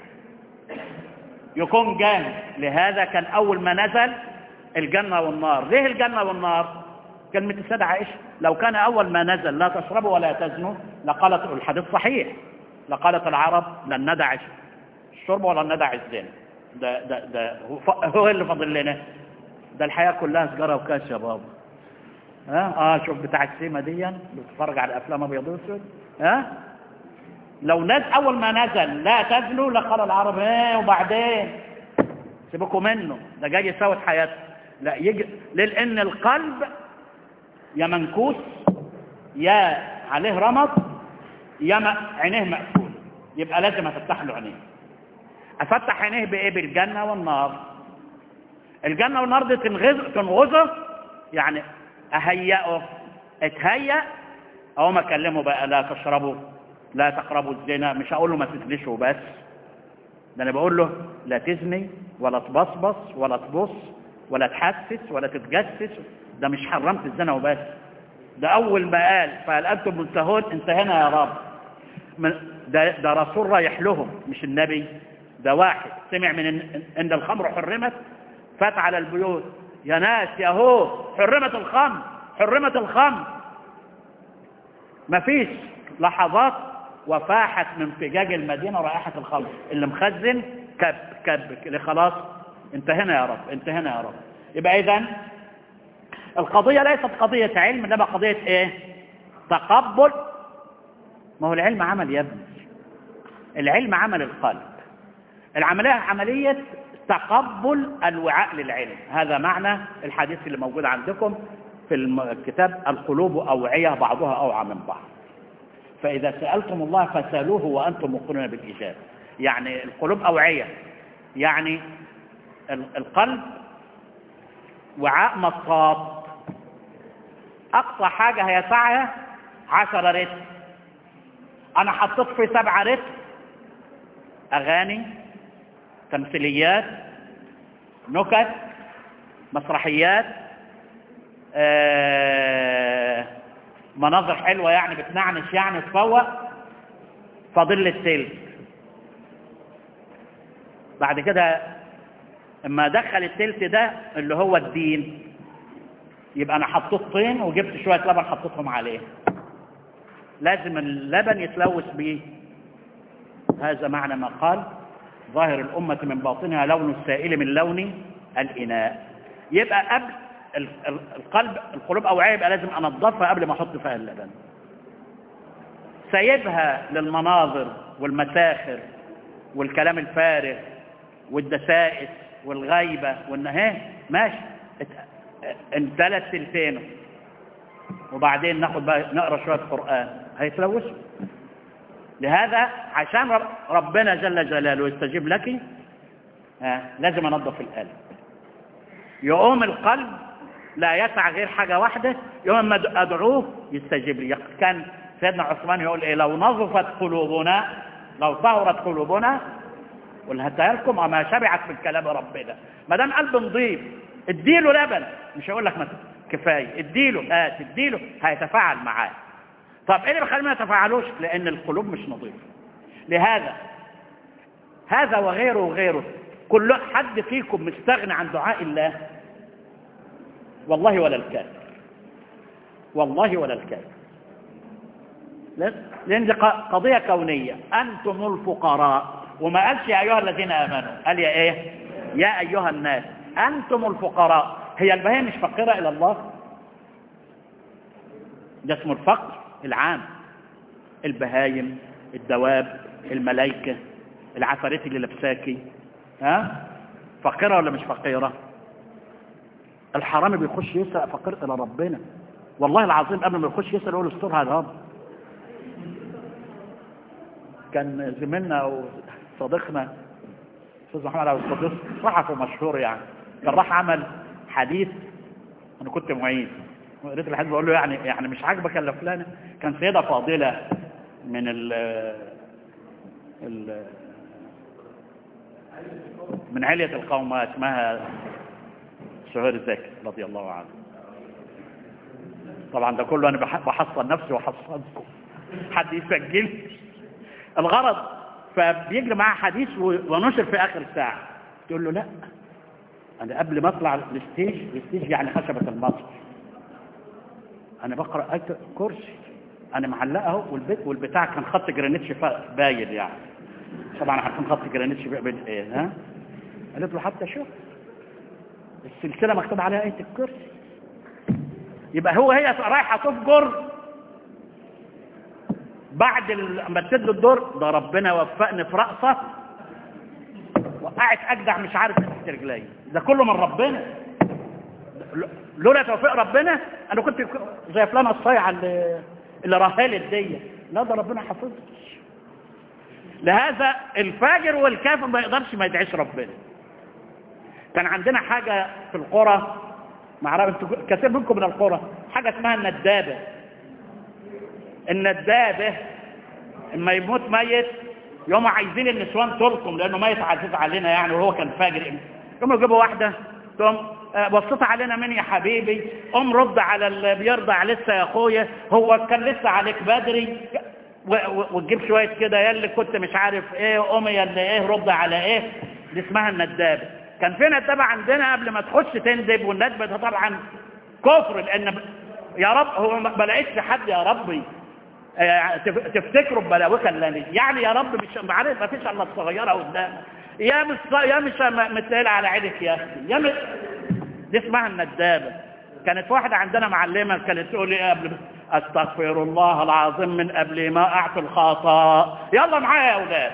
[SPEAKER 2] يكون جاهز لهذا كان اول ما نزل الجنة والنار ليه الجنة والنار كلمة السيدة عائشة لو كان أول ما نزل لا تشربوا ولا تزنوا لقالت الحديث صحيح لقالت العرب لن ندع الشرب ولا ندع الزنا ده ده ده هو, هو اللي فاضل لنا ده الحياة كلها سجارة وكاس يا بابا ها اه شوف بتاع السيما دي بتتفرج على الافلام ابيض واسود ها لو نزل اول ما نزل لا تزنوا لقال العرب ايه وبعدين سيبكم منه ده جاي يساوي حياته لا يجي لان القلب يا منكوس يا عليه رمض يا م... عينيه مقفول يبقى لازم افتح له عينيه افتح عينيه بايه بالجنه والنار الجنه والنار دي تنغز تنغزه يعني اهيئه اتهيأ او ما اكلمه بقى لا تشربوا لا تقربوا الزنا مش هقول له ما تزنيش بس ده انا بقول له لا تزني ولا تبصبص ولا تبص ولا تحسس ولا تتجسس ده مش حرمت الزنا وبس ده أول ما قال فهل أنتم منتهون انتهينا يا رب من ده, ده رسول رايح لهم مش النبي ده واحد سمع من ان, إن الخمر حرمت فات على البيوت يا ناس يا هو حرمت الخمر حرمت الخمر مفيش لحظات وفاحت من فجاج المدينة رائحة الخمر اللي مخزن كب كب خلاص انتهينا يا رب انتهينا يا رب يبقى اذا القضية ليست قضية علم انما قضية ايه تقبل ما هو العلم عمل يا ابني العلم عمل القلب العملية عملية تقبل الوعاء للعلم هذا معنى الحديث اللي موجود عندكم في الكتاب القلوب أوعية بعضها أوعى من بعض فإذا سألتم الله فسألوه وأنتم مقرون بالإجابة يعني القلوب أوعية يعني القلب وعاء مصاب أقصى حاجة هيسعها عشرة رتم أنا حطيت في سبعة رتم أغاني تمثيليات نكت مسرحيات آه مناظر حلوة يعني بتنعنش يعني تفوق فاضل التلت بعد كده اما دخل التلت ده اللي هو الدين يبقى انا حطيت طين وجبت شوية لبن حطيتهم عليه لازم اللبن يتلوث بيه هذا معنى ما قال ظاهر الأمة من باطنها لون السائل من لون الإناء يبقى قبل القلب القلوب أوعية يبقى لازم أنظفها قبل ما أحط فيها اللبن سايبها للمناظر والمساخر والكلام الفارغ والدسائس والغيبة والنهاه ماشي امتلت تلتينه وبعدين ناخد بقى نقرا شويه قران هيتلوثوا لهذا عشان رب ربنا جل جلاله يستجيب لك آه لازم انظف القلب يقوم القلب لا يسع غير حاجة واحدة يوم ما أدعوه يستجيب لي كان سيدنا عثمان يقول إيه لو نظفت قلوبنا لو طهرت قلوبنا قلها لكم وما شبعت من كلام ربنا ما دام قلب نظيف اديله لبن مش هقول لك مثلا كفايه اديله هات اديله هيتفاعل معاه طب ايه اللي بيخليه ما يتفاعلوش لان القلوب مش نظيفه لهذا هذا وغيره وغيره كل حد فيكم مستغني عن دعاء الله والله ولا الكافر والله ولا الكافر لان دي قضيه كونيه انتم الفقراء وما قالش يا ايها الذين امنوا قال يا ايه يا ايها الناس انتم الفقراء هي البهائم مش فقيره الى الله ده اسمه الفقر العام البهايم الدواب الملائكه العفاريت اللي لابساكي ها فقيره ولا مش فقيره الحرامي بيخش يسرق فقير الى ربنا والله العظيم قبل ما يخش يسرق يقول استرها يا رب كان زميلنا وصديقنا استاذ محمد عبد القدوس صحفي مشهور يعني كان راح عمل حديث انا كنت معيد قريت الحديث بقول له يعني يعني مش عاجبك الا فلانه كان سيده فاضله من ال ال من علية القوم اسمها سهير زكي رضي الله عنه طبعا ده كله انا بحصن نفسي وحصنكم حد يسجل الغرض فبيجري معاه حديث ونشر في اخر ساعه تقول له لا انا قبل ما اطلع الستيج الستيج يعني خشبه المسرح انا بقرا ايه كرسي انا معلقه اهو والبيت والبتاع كان خط جرانيتش باين يعني طبعا عارفين خط جرانيتش بين ايه ها قالت له حتى شوف السلسله مكتوب عليها ايه الكرسي يبقى هو هي رايحه تفجر بعد ما تسد الدور ده ربنا وفقني في رأسه وقعت اجدع مش عارف تحت رجلي ده كله من ربنا لولا توفيق ربنا انا كنت زي فلانه الصيعه اللي اللي رهلت دي لا ده ربنا حافظها لهذا الفاجر والكافر ما يقدرش ما يدعيش ربنا كان عندنا حاجه في القرى معرفة انتوا كثير منكم من القرى حاجه اسمها الندابه الندابه اما يموت ميت يوم عايزين النسوان تلقم لانه ميت عزيز علينا يعني وهو كان فاجر يوم يجيبوا واحده تقوم آه، بصيت علينا مين يا حبيبي قوم رد على اللي بيرضع لسه يا اخويا هو كان لسه عليك بدري و- و- وتجيب شويه كده يا اللي كنت مش عارف ايه قومي يا اللي ايه رد على ايه دي اسمها الندابه كان في ندابه عندنا قبل ما تخش تندب والندبه ده طبعا كفر لان ب- يا رب هو ما بلاقيش حد يا ربي آه، تف- تفتكروا ببلاويك اللي يعني يا رب مش عارف ما فيش الا الصغيره قدام يا مش يا مش م- متقال على عينك يا اختي يا مش دي اسمها الندابه كانت واحده عندنا معلمه كانت تقول لي قبل استغفر الله العظيم من قبل ما اعطي الخطا يلا معايا يا اولاد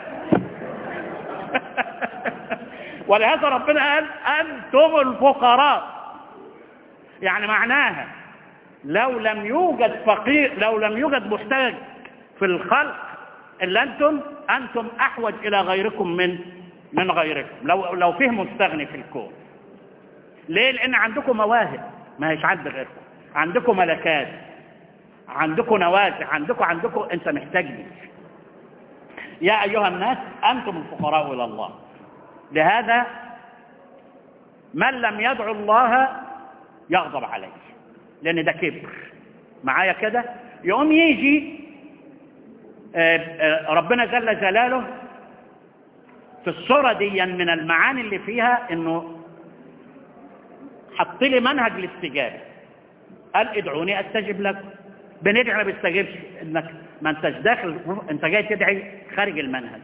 [SPEAKER 2] ولهذا ربنا قال انتم الفقراء يعني معناها لو لم يوجد فقير لو لم يوجد محتاج في الخلق الا انتم انتم احوج الى غيركم من من غيركم لو لو فيه مستغني في الكون ليه لان عندكم مواهب ما هيش عند غيركم عندكم ملكات عندكم نوازع عندكم عندكم انت محتاج لي يا ايها الناس انتم الفقراء الى الله لهذا من لم يدعو الله يغضب عليه لان ده كبر معايا كده يقوم يجي آه، آه، ربنا جل جلاله في الصورة دي من المعاني اللي فيها انه حط لي منهج الاستجابة قال ادعوني استجب لكم بندعي ما بيستجيبش انك ما انتش داخل انت جاي تدعي خارج المنهج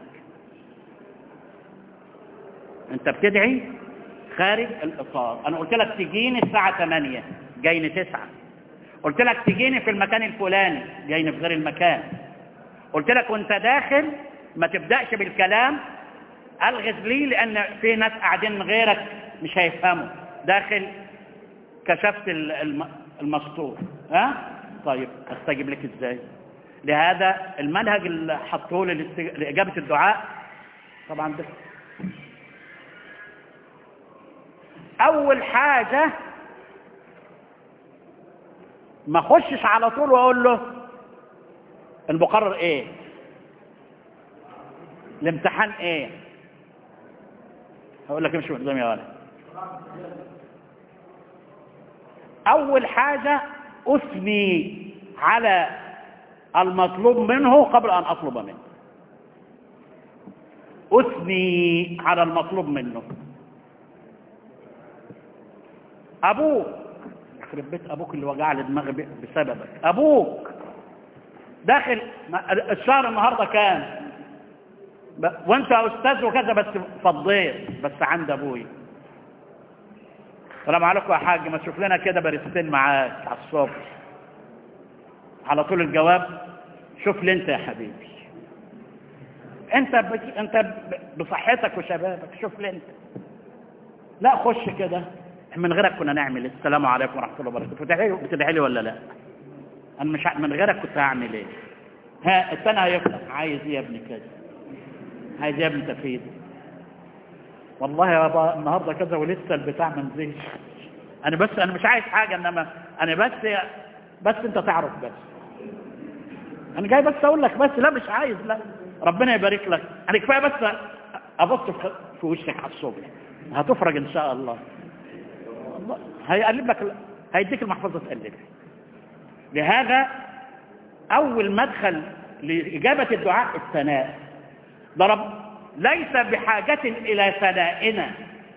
[SPEAKER 2] انت بتدعي خارج الاطار انا قلت لك تجيني الساعة 8 جايني 9 قلت لك تجيني في المكان الفلاني جايني في غير المكان قلت لك وانت داخل ما تبدأش بالكلام الغز لي لان في ناس قاعدين غيرك مش هيفهموا داخل كشفت ال- الم- المسطور ها طيب استجيب لك ازاي لهذا المنهج اللي حطوه لي لاست- لاجابه الدعاء طبعا ده اول حاجه ما اخشش على طول واقول له المقرر ايه الامتحان ايه هقول لك امشي من قدامي يا ولد اول حاجه اثني على المطلوب منه قبل ان اطلب منه اثني على المطلوب منه ابوك يخرب بيت ابوك اللي وجع لي دماغي ب- بسببك ابوك داخل ما- الشهر النهارده كام ب- وانت يا استاذ وكذا بس فضيت بس عند ابوي السلام عليكم يا حاج ما تشوف لنا كده بارستين معاك على الصبح على طول الجواب شوف لي انت يا حبيبي انت بك... انت ب- بصحتك وشبابك شوف لي انت لا خش كده من غيرك كنا نعمل إيه؟ السلام عليكم ورحمه الله وبركاته بتدعي بتدعي لي ولا لا انا مش ع- من غيرك كنت هعمل ايه ها الثاني هيفتح عايز ايه يا ابني كده عايز ايه يا ابني تفيد والله يا بابا النهارده كذا ولسه البتاع ما نزلش انا بس انا مش عايز حاجه انما انا بس بس انت تعرف بس انا جاي بس اقول لك بس لا مش عايز لا ربنا يبارك لك انا كفايه بس ابص في- في وشك على الصبح هتفرج ان شاء الله الله هيقلب لك هيديك المحفظه تقلبها لهذا اول مدخل لاجابه الدعاء الثناء ده رب ليس بحاجه الى ثنائنا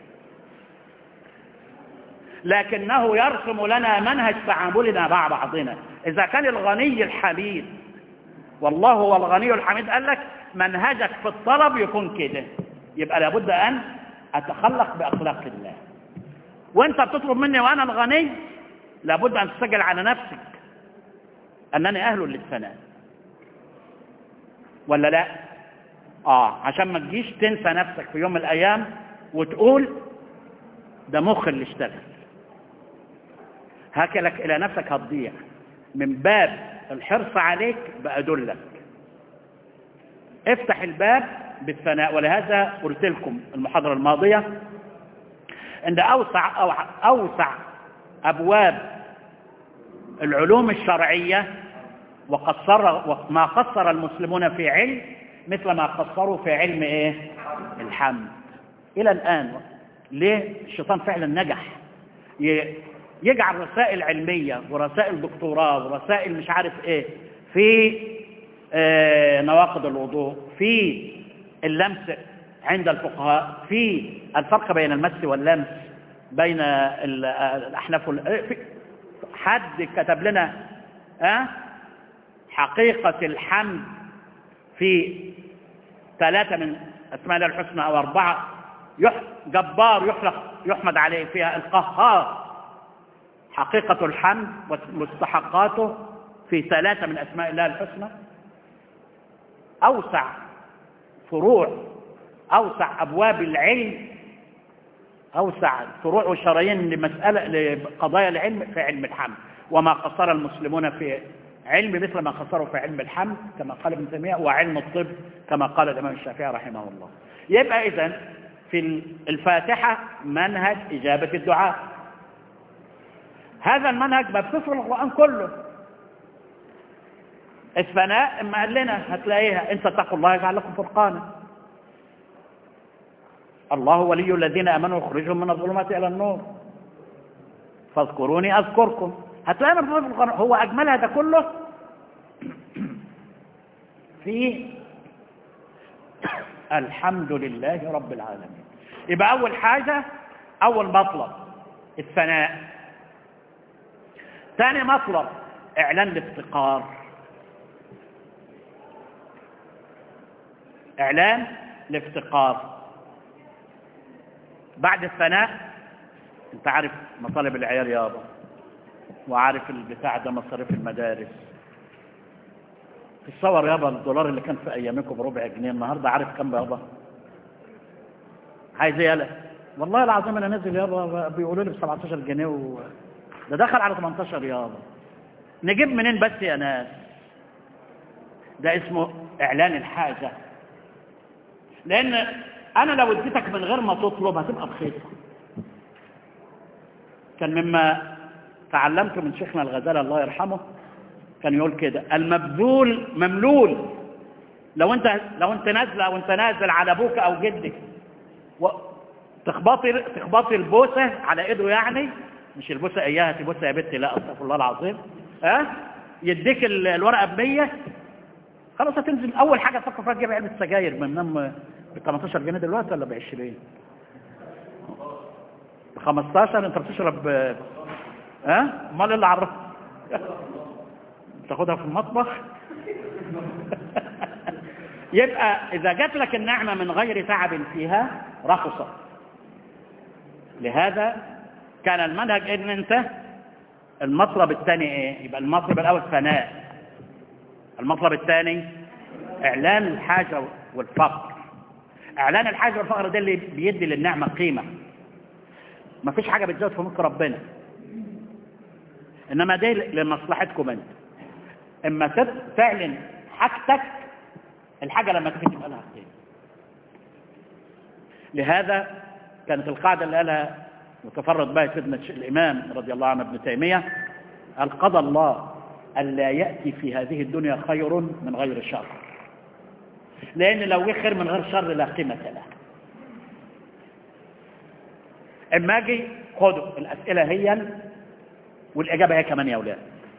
[SPEAKER 2] لكنه يرسم لنا منهج تعاملنا مع بعضنا إذا كان الغني الحميد والله هو الغني الحميد قال لك منهجك في الطلب يكون كده يبقى لابد أن أتخلق بأخلاق الله وانت بتطلب مني وأنا الغني لابد أن تسجل على نفسك أنني أهل للثناء ولا لا آه عشان ما تجيش تنسى نفسك في يوم من الأيام وتقول ده مخ اللي اشتغل هكلك إلى نفسك هتضيع من باب الحرص عليك بأدلك افتح الباب بالثناء ولهذا قلت لكم المحاضرة الماضية ان أوسع, أو أوسع أبواب العلوم الشرعية وقصر ما قصر المسلمون في علم مثل ما قصروا في علم ايه الحمد الى الان ليه الشيطان فعلا نجح ي- يجعل رسائل علمية ورسائل دكتوراه ورسائل مش عارف ايه في آه، نواقض الوضوء في اللمس عند الفقهاء في الفرق بين المس واللمس بين ال- الأحناف وال- آه، في- حد كتب لنا ها حقيقة الحمد في ثلاثة من أسماء الله الحسنى أو أربعة يح جبار يحلق يحمد عليه فيها القهار حقيقة الحمد ومستحقاته في ثلاثة من أسماء الله الحسنى أوسع فروع أوسع أبواب العلم أوسع فروع وشرايين لمسألة لقضايا العلم في علم الحمد وما قصر المسلمون في علم مثل ما قصروا في علم الحمد كما قال ابن تيمية وعلم الطب كما قال الإمام الشافعي رحمه الله يبقى إذن في الفاتحة منهج إجابة الدعاء هذا المنهج مبثوث في القرآن كله الثناء اما قال لنا هتلاقيها ان تتقوا الله يجعل لكم فرقانا الله ولي الذين امنوا يخرجهم من الظلمات الى النور فاذكروني اذكركم هتلاقيها مبثوث في القرآن هو اجملها ده كله في الحمد لله رب العالمين يبقى اول حاجه اول مطلب الثناء ثاني مطلب اعلان الافتقار اعلان الافتقار بعد الثناء انت عارف مطالب العيال يابا وعارف البتاع ده مصاريف المدارس تصور يابا الدولار اللي كان في ايامكم بربع جنيه النهارده عارف كام يابا عايز ايه يالا والله العظيم انا نازل يابا بيقولوا لي ب 17 جنيه و... ده دخل على 18 يابا نجيب منين بس يا ناس ده اسمه اعلان الحاجه لان انا لو اديتك من غير ما تطلب هتبقى رخيصه كان مما تعلمت من شيخنا الغزالي الله يرحمه كان يقول كده المبذول مملول لو انت لو انت نازله او انت نازل على ابوك او جدك و... تخبطي تخبطي البوسه على ايده يعني مش البوسه اياها تبوسه يا بنتي لا استغفر الله العظيم ها أه؟ يديك ال- الورقه ب 100 خلاص هتنزل اول حاجه تفكر فيها تجيب علبه سجاير من ب 18 جنيه دلوقتي ولا ب 20 ب 15 انت بتشرب ها أه؟ امال ايه اللي عرف تاخدها في المطبخ يبقى اذا جات لك النعمه من غير تعب فيها رخصت لهذا كان المنهج ان انت المطلب الثاني ايه يبقى المطلب الاول ثناء المطلب الثاني اعلان الحاجه والفقر اعلان الحاجه والفقر ده اللي بيدي للنعمه قيمه ما فيش حاجه بتزود في ملك ربنا انما ده لمصلحتكم انت اما تب- تعلن حاجتك الحاجه لما تيجي تبقى لها قيمه لهذا كانت القاعده اللي قالها وتفرد بها سيدنا الش- الامام رضي الله عنه ابن تيميه قال قضى الله الا ياتي في هذه الدنيا خير من غير شر لان لو جه خير من غير شر لا قيمه له اما اجي خدوا الاسئله هي والاجابه هي كمان يا اولاد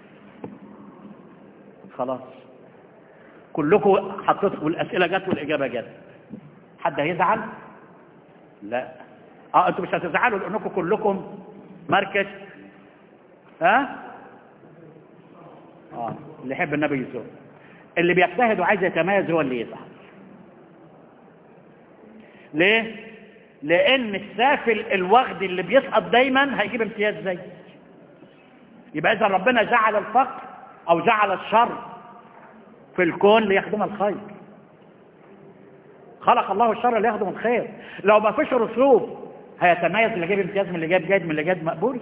[SPEAKER 2] خلاص كلكم حطيتوا والاسئله جت والاجابه جت حد هيزعل لا اه انتوا مش هتزعلوا لانكم كلكم مركز ها اه اللي يحب النبي يزور اللي بيجتهد وعايز يتميز هو اللي يزعل ليه لان السافل الوغد اللي بيسقط دايما هيجيب امتياز زي يبقى اذا ربنا جعل الفقر او جعل الشر في الكون ليخدم الخير خلق الله الشر ليخدم الخير لو ما فيش رسوب هيتميز اللي جايب امتياز من اللي جايب جيد من اللي جايب مقبول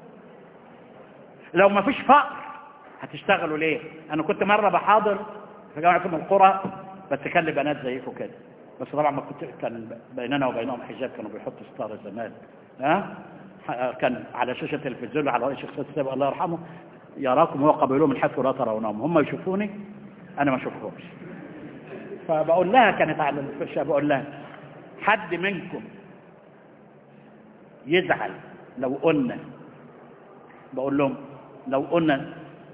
[SPEAKER 2] لو ما فيش فقر هتشتغلوا ليه انا كنت مره بحاضر في جامعه ام القرى بس كان لبنات زيكم كده بس طبعا ما كنت كان بيننا وبينهم حجاب كانوا بيحطوا ستار زمان ها كان على شاشه التلفزيون على رئيس الشيخ السابق الله يرحمه يراكم وقبلوا من حيث لا ترونهم هم يشوفوني انا ما اشوفهمش فبقول لها كانت على الفرشه بقول لها حد منكم يزعل لو قلنا بقول لهم لو قلنا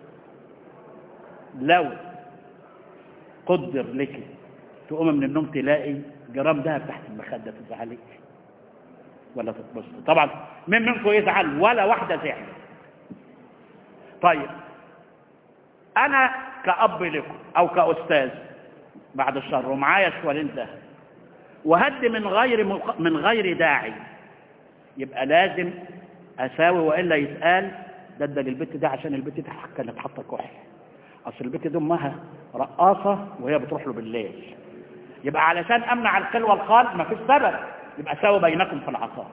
[SPEAKER 2] لو قدر لك تقوم من النوم تلاقي جرام دهب تحت المخدة تزعلي ولا تتبسط طبعا من منكم يزعل ولا واحدة زعل طيب أنا كأب لكم أو كأستاذ بعد الشر ومعايا شوالين ذهب وهد من غير مق... من غير داعي يبقى لازم اساوي والا يتقال ده ده للبت ده عشان البت دي كانت حاطه كحل اصل البت دي امها رقاصه وهي بتروح له بالليل يبقى علشان امنع القل والقال ما فيش سبب يبقى ساوي بينكم في العطاء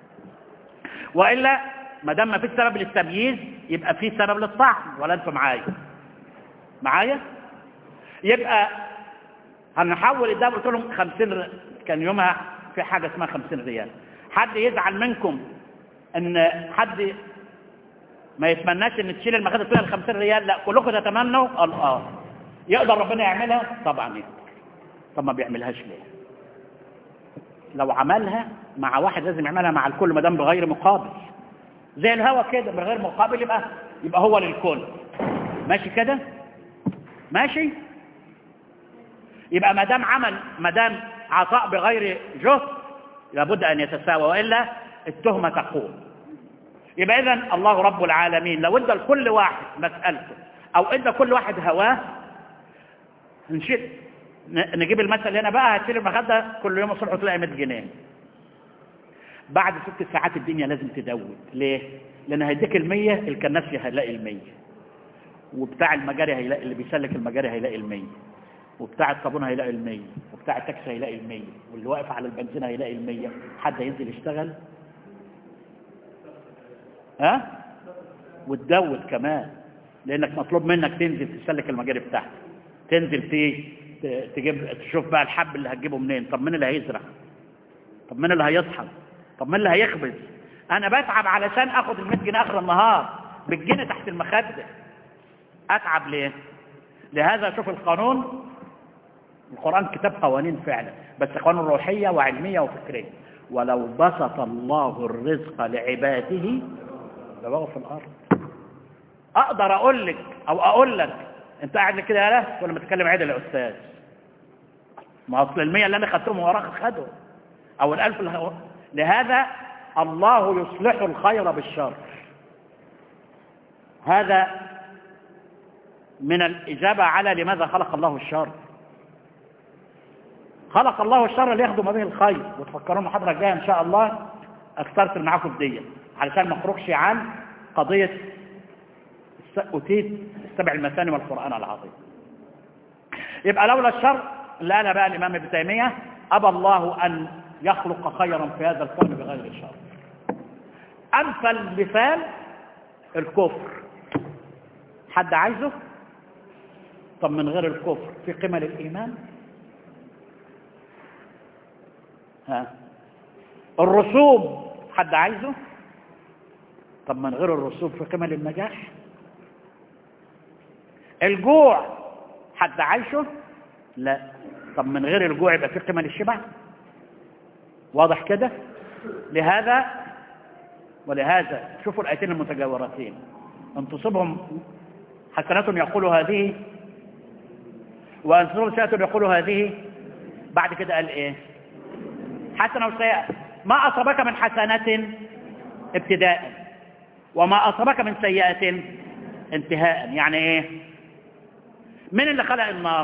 [SPEAKER 2] والا ما دام ما فيش سبب للتمييز يبقى في سبب للطعن ولا انتوا معايا معايا يبقى هنحول الدهب قلت لهم 50 ر... كان يومها في حاجه اسمها 50 ريال حد يزعل منكم ان حد ما يتمناش ان تشيل المخده فيها ال 50 ريال لا كلكم تتمنوا قال اه يقدر ربنا يعملها طبعا يقدر طب ما بيعملهاش ليه لو عملها مع واحد لازم يعملها مع الكل ما دام بغير مقابل زي الهوا كده بغير مقابل يبقى يبقى هو للكل ماشي كده ماشي يبقى ما دام عمل ما دام عطاء بغير جهد لابد ان يتساوى والا التهمه تقوم يبقى اذا الله رب العالمين لو ادى لكل واحد مسالته او ادى كل واحد هواه نشيل نجيب المثل هنا بقى هتشيل المخده كل يوم الصبح تلاقي 100 جنيه بعد ست ساعات الدنيا لازم تدود ليه لان هيديك المية الكناسي هيلاقي المية وبتاع المجاري هيلاقي اللي بيسلك المجاري هيلاقي المية وبتاع الصابون هيلاقي المية وبتاع التاكسي هيلاقي المية واللي واقف على البنزين هيلاقي المية حد هينزل يشتغل ها وتدود كمان لانك مطلوب منك تنزل تسلك المجاري بتاعتك تنزل تي تجيب تشوف بقى الحب اللي هتجيبه منين طب مين اللي هيزرع طب مين اللي هيطحن طب مين اللي هيخبز انا بتعب علشان اخد ال 100 جنيه اخر النهار بالجنيه تحت المخده اتعب ليه لهذا شوف القانون القرآن كتاب قوانين فعلا بس قوانين روحية وعلمية وفكرية ولو بسط الله الرزق لعباده لبغوا في الأرض أقدر أقول لك أو أقول لك أنت قاعد لك كده يا لا ولا بتكلم عدل يا أستاذ ما أصل المية اللي أنا خدتهم وراك خده أو الألف اللي هو. لهذا الله يصلح الخير بالشر هذا من الإجابة على لماذا خلق الله الشر خلق الله الشر ليخدم به الخير وتفكرون المحاضرة الجاية إن شاء الله أسترسل معاكم في دي علشان ما اخرجش عن قضية أتيت السبع المثاني والقرآن العظيم يبقى لولا الشر اللي قالها بقى الإمام ابن تيمية أبى الله أن يخلق خيرا في هذا الكون بغير شر أمثل مثال الكفر حد عايزه طب من غير الكفر في قمة للإيمان ها الرسوب حد عايزه طب من غير الرسوب في قمة للنجاح الجوع حد عايشه لا طب من غير الجوع يبقى في قمة للشبع واضح كده لهذا ولهذا شوفوا الآيتين المتجاورتين ان تصبهم حسنات يقول هذه وان تصبهم سيئة يقول هذه بعد كده قال ايه حسنة وسيئة ما أصابك من حسنة ابتداء وما أصابك من سيئة انتهاء يعني ايه من اللي خلق النار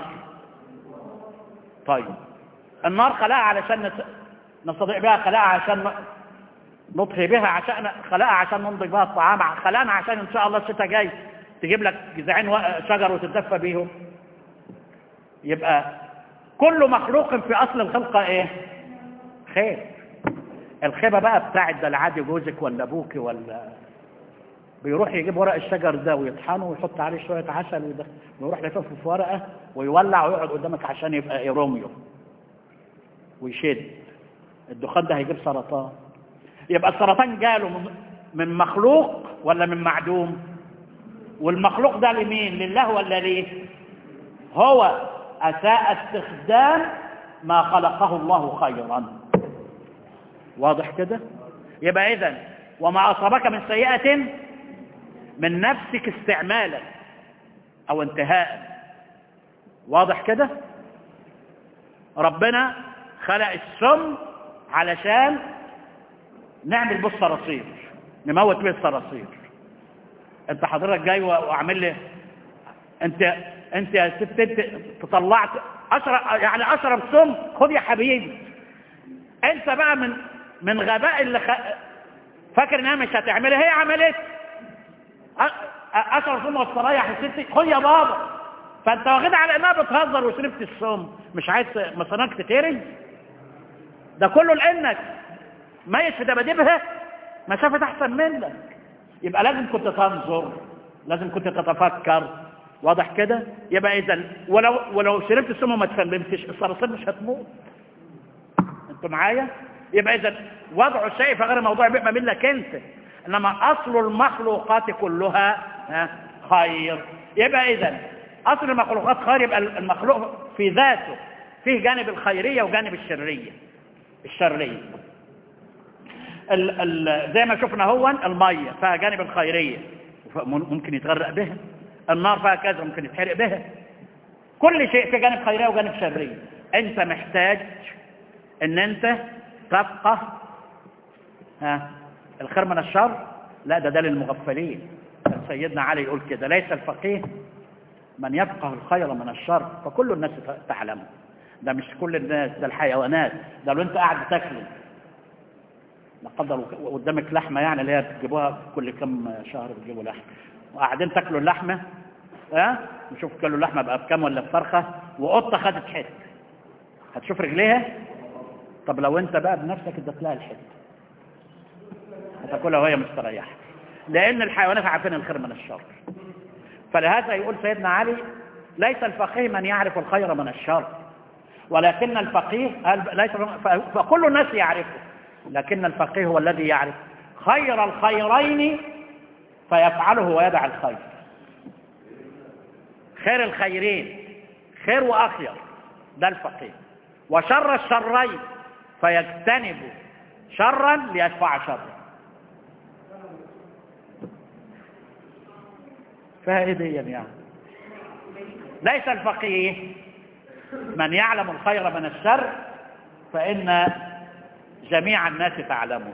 [SPEAKER 2] طيب النار خلقها علشان نستطيع بها خلقها عشان نطهي بها عشان خلقها عشان ننضج بها الطعام خلقنا عشان ان شاء الله الشتاء جاي تجيب لك جذعين شجر وتتدفى بيهم يبقى كل مخلوق في اصل الخلقه ايه خير الخيبه بقى بتاعت ده العادي جوزك ولا ابوك ولا بيروح يجيب ورق الشجر ده ويطحنه ويحط عليه شويه عسل وده ويروح يلفه في ورقه ويولع ويقعد قدامك عشان يبقى ايه روميو ويشد الدخان ده هيجيب سرطان يبقى السرطان جاله من مخلوق ولا من معدوم والمخلوق ده لمين لله ولا ليه هو أساء استخدام ما خلقه الله خيرا واضح كده يبقى إذن وما أصابك من سيئة من نفسك استعمالا او انتهاء واضح كده ربنا خلق السم علشان نعمل بيه الصراصير نموت بيه الصراصير انت حضرتك جاي واعمل لي انت انت يا ست انت تطلعت اشرب يعني اشرب سم خد يا حبيبي انت بقى من من غباء اللي خ... فاكر انها مش هتعملها هي عملت اشرب سم واستريح يا ستي خد يا بابا فانت واخدها على انها بتهزر وشربت السم مش عايز مصنعك تتري ده كله لانك ميت في دباديبها ما شافت احسن منك يبقى لازم كنت تنظر لازم كنت تتفكر واضح كده يبقى اذا ولو ولو شربت السم وما تفهمتش الصراصير مش هتموت انتوا معايا يبقى اذا وضع الشيء في غير موضوع بيبقى منك انت انما اصل المخلوقات كلها ها خير يبقى اذا اصل المخلوقات خير يبقى المخلوق في ذاته فيه جانب الخيريه وجانب الشريه الشريه ال ال زي ما شفنا هو الميه فيها جانب الخيريه ممكن يتغرق بها النار فيها كذا ممكن يتحرق بها كل شيء في جانب خيريه وجانب شريه انت محتاج ان انت تفقه ها الخير من الشر لا ده ده للمغفلين كان سيدنا علي يقول كده ليس الفقيه من يفقه الخير من الشر فكل الناس تعلمه ده مش كل الناس ده الحيوانات ده لو انت قاعد بتاكل لا قدر قدامك لحمه يعني اللي هي بتجيبوها كل كم شهر بتجيبوا لحمه وقاعدين تاكلوا اللحمه ها نشوف كيلو اللحمه بقى بكام ولا بفرخه وقطه خدت حته هتشوف رجليها طب لو انت بقى بنفسك اديت لها الحته هتاكلها وهي مستريحه لان الحيوانات عارفين الخير من الشر فلهذا يقول سيدنا علي ليس الفقيه من يعرف الخير من الشر ولكن الفقيه ليس فكل الناس يعرفه لكن الفقيه هو الذي يعرف خير الخيرين فيفعله ويدع الخير خير الخيرين خير وأخير ده الفقيه وشر الشرين فيجتنب شرا ليدفع شرا فائديا يعني ليس الفقيه من يعلم الخير من الشر فإن جميع الناس تعلمه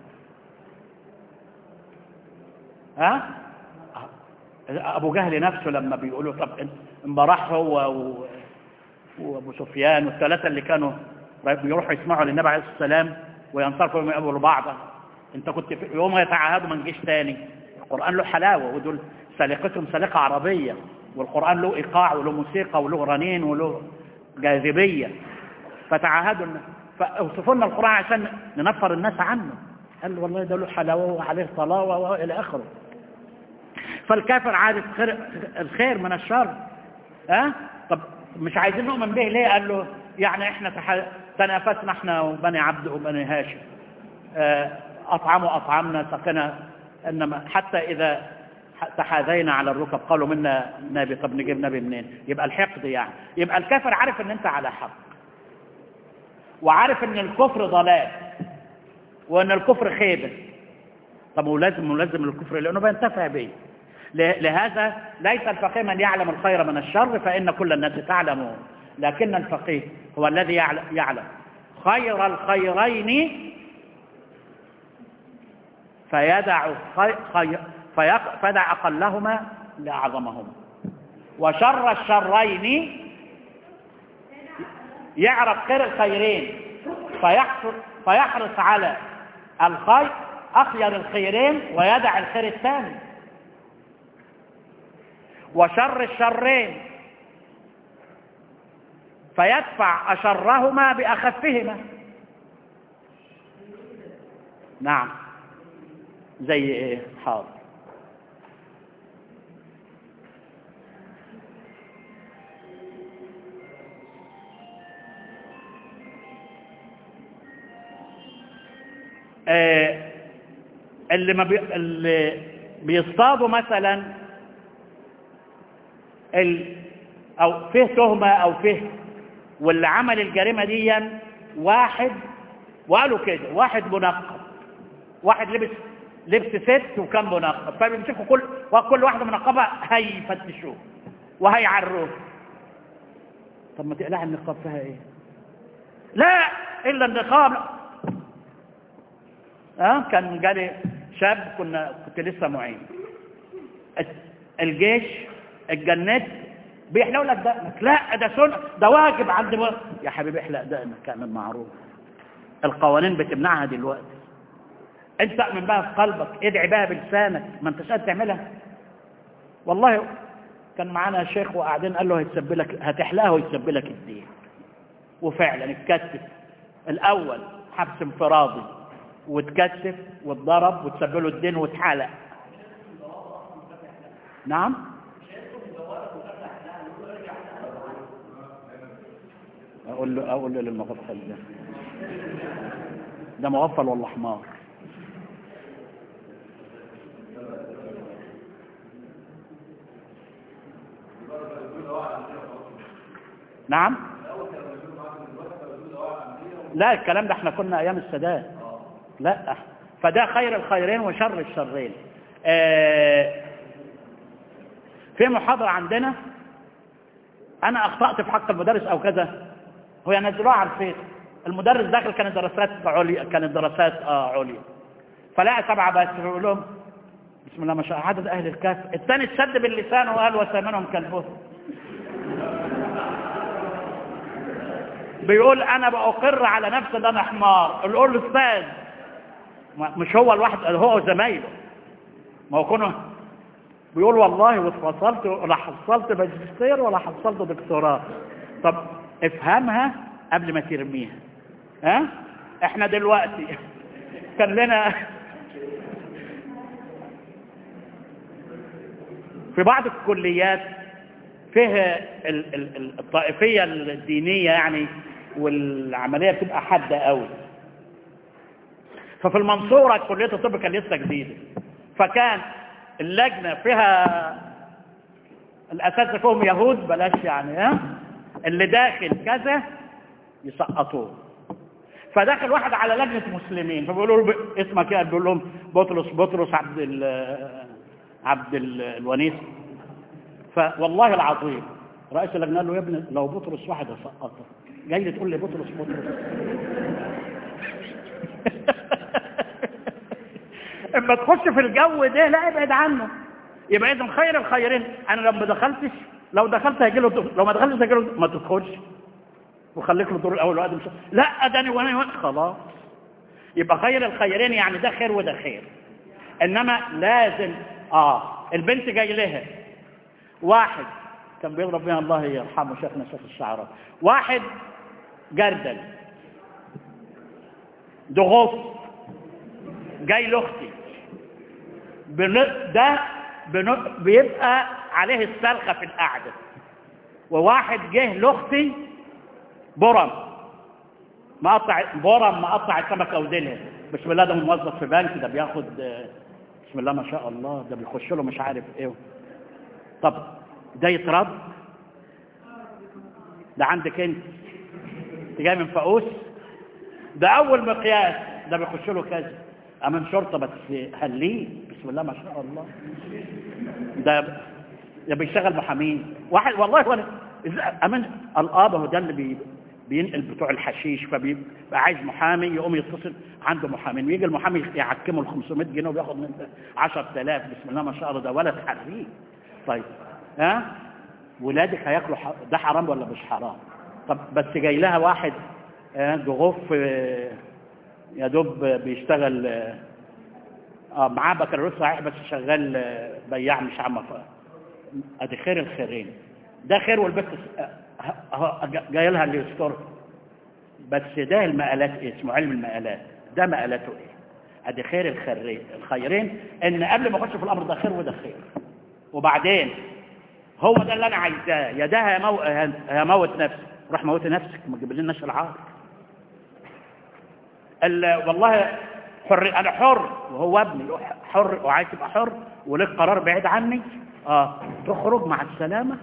[SPEAKER 2] ها أبو جهل نفسه لما بيقولوا طب امبارح هو و... وأبو سفيان والثلاثة اللي كانوا بيروحوا يسمعوا للنبي عليه الصلاة والسلام وينصرفوا يوم يقابلوا بعض انت كنت في يوم يتعاهدوا ما نجيش تاني القرآن له حلاوة ودول سلقتهم سلقة عربية والقرآن له إيقاع وله موسيقى وله رنين وله جاذبية فتعاهدوا فاوصفوا لنا القرآن عشان ننفر الناس عنه قال له والله ده له حلاوة وعليه طلاوة وإلى آخره فالكافر عارف خير الخير من الشر ها أه؟ طب مش عايزين نؤمن به ليه قال له يعني احنا تح... تنافسنا احنا وبني عبد وبني هاشم أه أطعموا أطعمنا سقنا إنما حتى إذا تحاذينا على الركب قالوا منا نبي طب نجيب نبي منين يبقى الحقد يعني يبقى الكافر عارف ان انت على حق وعارف ان الكفر ضلال وان الكفر خيبة طب ولازم ملزم الكفر لانه بينتفع به لهذا ليس الفقيه من يعلم الخير من الشر فإن كل الناس تعلمه لكن الفقيه هو الذي يعلم خير الخيرين فيدع خير فيدع أقلهما لأعظمهما وشر الشرين يعرف خير الخيرين فيحرص, فيحرص على الخير أخير الخيرين ويدع الخير الثاني وشر الشرين فيدفع أشرهما بأخفهما نعم زي ايه حاضر آه اللي ما بي... اللي بيصطادوا مثلا ال... او فيه تهمة او فيه واللي عمل الجريمة دي واحد وقالوا كده واحد منقب واحد لبس لبس ست وكان منقب فبيمسكوا كل وكل واحده منقبه هيفتشوه وهيعروه طب ما تقلع النقاب فيها ايه لا الا النقاب لا. اه كان جالي شاب كنا كنت لسه معين الجيش اتجنت بيحلقوا لك دقنك لا ده سنة ده واجب عند م... يا حبيبي احلق دقنك اعمل معروف القوانين بتمنعها دلوقتي انت من بقى في قلبك ادعي بقى بلسانك ما انتش قادر تعملها والله كان معانا شيخ وقاعدين قال له هيتسب لك هتحلقها ويتسب لك الدين وفعلا اتكتف الاول حبس انفرادي واتكتف واتضرب وتسب له الدين واتحلق نعم اقول له اقول له للمغفل ده ده مغفل ولا حمار نعم لا الكلام ده احنا كنا ايام السادات لا فده خير الخيرين وشر الشرين اه في محاضرة عندنا انا اخطأت في حق المدرس او كذا هو ينزلوها على الفيس المدرس داخل كانت دراسات عليا كانت دراسات اه عليا فلقى سبعة بس بيقول لهم بسم الله ما شاء الله عدد اهل الكهف الثاني اتسد باللسان وقال وثمنهم كالبهر بيقول انا بأقر على نفسي ده انا حمار يقول له استاذ مش هو الواحد هو زمايله ما هو كونه بيقول والله واتفصلت ولا حصلت ماجستير ولا حصلت دكتوراه طب افهمها قبل ما ترميها ها احنا دلوقتي كان لنا في بعض الكليات فيها الطائفية الدينية يعني والعملية بتبقى حادة قوي ففي المنصورة كلية الطب كان لسه جديدة فكان اللجنة فيها الأساتذة فيهم يهود بلاش يعني ها اللي داخل كذا يسقطوه فدخل واحد على لجنة مسلمين فبيقولوا له اسمك ايه بيقول لهم بطرس بطرس عبد ال عبد ال الونيس فوالله العظيم رئيس اللجنة قال له يا ابني لو بطرس واحد هسقطه جاي لي تقول لي بطرس بطرس اما تخش في الجو ده لا ابعد عنه يبقى اذا خير الخيرين انا لو ما دخلتش لو دخلت هيجي له لو ما دخلتش هيجي له ما تدخلش وخليك له الدور الاول وادم لا ده انا وانا خلاص يبقى خير الخيرين يعني ده خير وده خير انما لازم اه البنت جاي لها واحد كان بيضرب بها الله يرحمه شيخنا شيخ الشعراء واحد جردل ضغوط جاي لاختي ده بيبقى عليه السلخة في القعدة وواحد جه لاختي برم مقطع برم مقطع السمكة وديلها بسم الله ده موظف في بنك ده بياخد بسم الله ما شاء الله ده بيخش له مش عارف ايه طب ده يترد ده عندك انت انت جاي من فاقوس ده اول مقياس ده بيخش له كذا امام شرطه بس هليه بسم الله ما شاء الله ده ده بيشتغل محامين واحد والله وانا امان الاب هو ده اللي بي بينقل بتوع الحشيش فبيبقى عايز محامي يقوم يتصل عنده محامي ويجي المحامي يعكمه ال 500 جنيه وبياخد من 10000 بسم الله ما شاء الله ده ولد حريق طيب ها ولادك هياكلوا ح... ده حرام ولا مش حرام طب بس جاي لها واحد ضغوف يا دوب بيشتغل اه معاه بكالوريوس صحيح بس شغال بياع مش عم ادي خير الخيرين ده خير والبت جاي لها اللي يستر بس ده المقالات إيه؟ اسمه علم المقالات ده مقالاته ايه ادي خير الخيرين الخيرين ان قبل ما اخش في الامر ده خير وده خير وبعدين هو ده اللي انا عايزاه يا ده هيمو... هيموت نفسي روح موت نفسك ما تجيب لناش العار ال... والله حر انا حر وهو ابني حر وعايز تبقى حر ولك قرار بعيد عني اه تخرج مع السلامه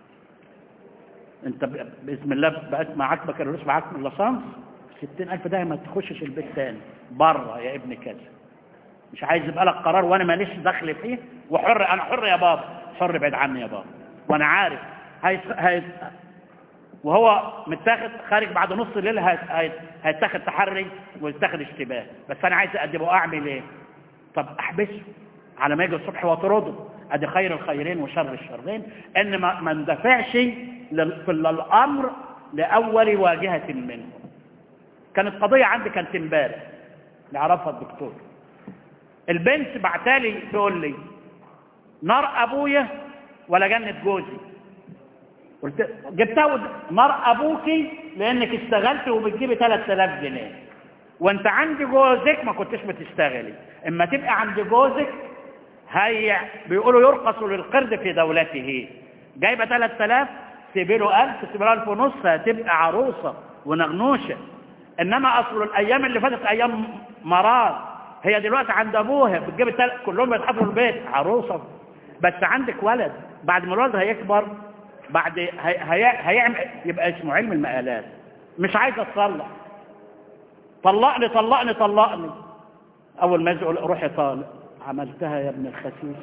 [SPEAKER 2] انت باذن الله بقت معاك بكالوريوس معاك من لصانس 60000 ده ما تخشش البيت تاني بره يا ابن كذا مش عايز يبقى لك قرار وانا ماليش دخل فيه وحر انا حر يا بابا حر بعيد عني يا بابا وانا عارف هيت... هيت... وهو متاخد خارج بعد نص الليل هيت... هيت... هيتاخد تحري ويتاخد اشتباه بس انا عايز اقدمه اعمل ايه طب احبسه على ما يجي الصبح واطرده ادي خير الخيرين وشر الشرين ان ما, ما اندفعش لل... في الامر لاول واجهه منه كانت قضيه عندي كانت امبارح نعرفها الدكتور البنت بعتالي تقول لي نار ابويا ولا جنة جوزي قلت جبتها ود... نار ابوكي لانك اشتغلت وبتجيبي 3000 جنيه وانت عند جوزك ما كنتش بتشتغلي اما تبقى عند جوزك هي بيقولوا يرقص للقرد في دولته جايبه 3000 سيبي له 1000 سيبي له 1000 ونص هتبقى عروسه ونغنوشه انما اصل الايام اللي فاتت ايام مرض هي دلوقتي عند ابوها بتجيب التل... كلهم بيتحطوا في البيت عروسه بس عندك ولد بعد ما الولد هيكبر بعد هي... هي... هيعمل يبقى اسمه علم المقالات مش عايز اتصلح طلقني طلقني طلقني اول ما يقول روحي طالق عملتها يا ابن الخسيس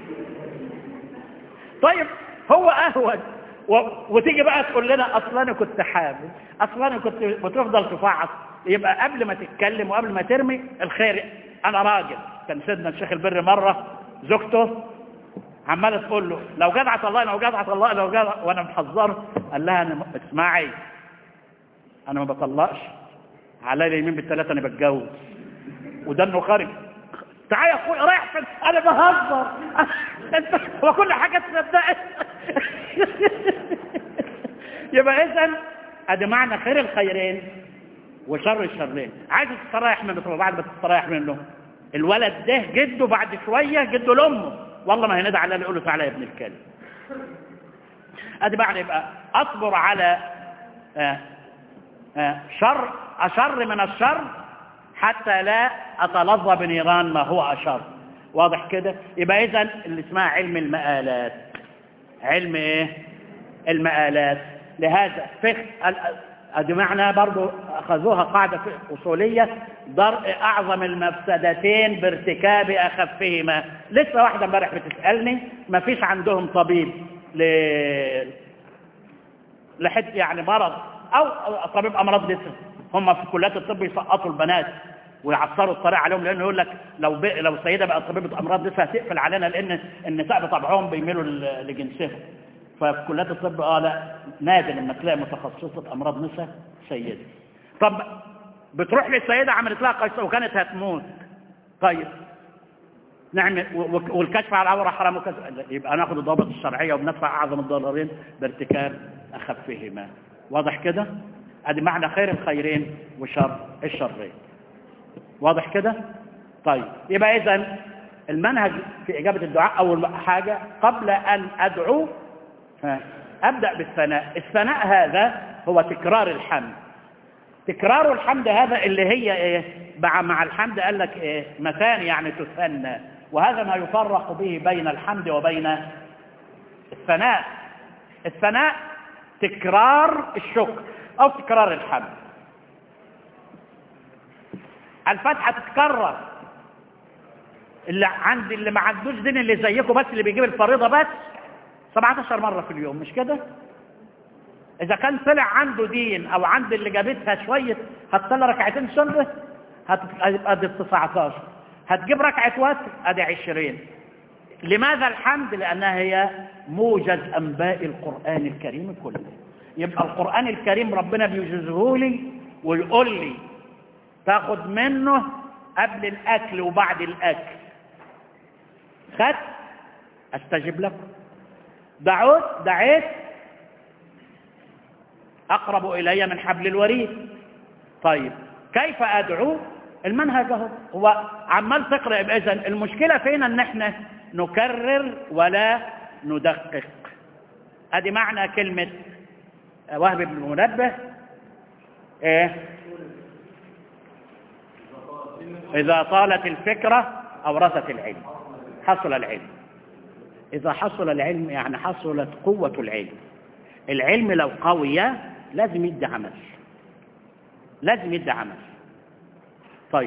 [SPEAKER 2] طيب هو اهون و... وتيجي بقى تقول لنا اصلا انا كنت حامل اصلا انا كنت بتفضل تفعص يبقى قبل ما تتكلم وقبل ما ترمي الخير انا راجل كان سيدنا الشيخ البر مره زوجته عماله تقول له لو جدع طلقني لو جدع طلقني لو جدع وانا محذره قال لها انا اسمعي انا ما بطلقش على اليمين بالثلاثه انا بتجوز وده انه خارج تعالى يا اخويا رايح فين انا بهزر انت هو كل حاجه تصدقت يبقى اذا ادي معنى خير الخيرين وشر الشرين عايز تستريح منه طب بعد ما تستريح منه الولد ده جده بعد شويه جده لامه والله ما هينادى على يقول له تعالى يا ابن الكلب ادي بعد يبقى اصبر على آه آه شر اشر من الشر حتى لا اتلظى بنيران ما هو اشر واضح كده يبقى اذا اللي اسمها علم المآلات علم ايه المآلات لهذا فقه ادي معنى برضو اخذوها قاعدة اصولية درء اعظم المفسدتين بارتكاب اخفهما لسه واحدة امبارح بتسألني ما فيش عندهم طبيب ل لحد يعني مرض او طبيب امراض لسه هم في كليات الطب يسقطوا البنات ويعصروا الطريق عليهم لانه يقول لك لو ب... لو السيده بقت طبيبه امراض لسه هتقفل علينا لان النساء بطبعهم بيميلوا لجنسهم ففي كليات الطب اه لا نادر لما تلاقي متخصصه امراض نساء سيده طب بتروح للسيده عملت لها قيصر وكانت هتموت طيب نعمل والكشف على العوره حرام وكذا يبقى ناخد الضوابط الشرعيه وبندفع اعظم الضررين بارتكاب اخفهما واضح كده ادي معنى خير الخيرين وشر الشرين واضح كده طيب يبقى اذا المنهج في اجابه الدعاء اول حاجه قبل ان ادعو ابدا بالثناء الثناء هذا هو تكرار الحمد تكرار الحمد هذا اللي هي ايه مع مع الحمد قال لك ايه مثاني يعني تثنى وهذا ما يفرق به بين الحمد وبين الثناء الثناء تكرار الشكر او تكرار الحمد الفتحة تتكرر اللي عند اللي ما عندوش دين اللي زيكم بس اللي بيجيب الفريضة بس 17 مرة في اليوم مش كده اذا كان طلع عنده دين او عند اللي جابتها شوية هتصلي ركعتين سنة هتبقى دي 19 هتجيب ركعة وتر ادي 20 لماذا الحمد لانها هي موجز انباء القرآن الكريم كله يبقى القرآن الكريم ربنا بيجزه لي ويقول لي تاخد منه قبل الاكل وبعد الاكل خدت استجب لكم دعوت دعيت اقرب الي من حبل الوريد طيب كيف ادعو المنهج اهو هو عمال تقرا اذا المشكله فين ان احنا نكرر ولا ندقق ادي معنى كلمه وهب بن المنبه ايه إذا طالت الفكرة أورثت العلم حصل العلم إذا حصل العلم يعني حصلت قوة العلم العلم لو قوية لازم يدي عمل لازم يدي عمل طيب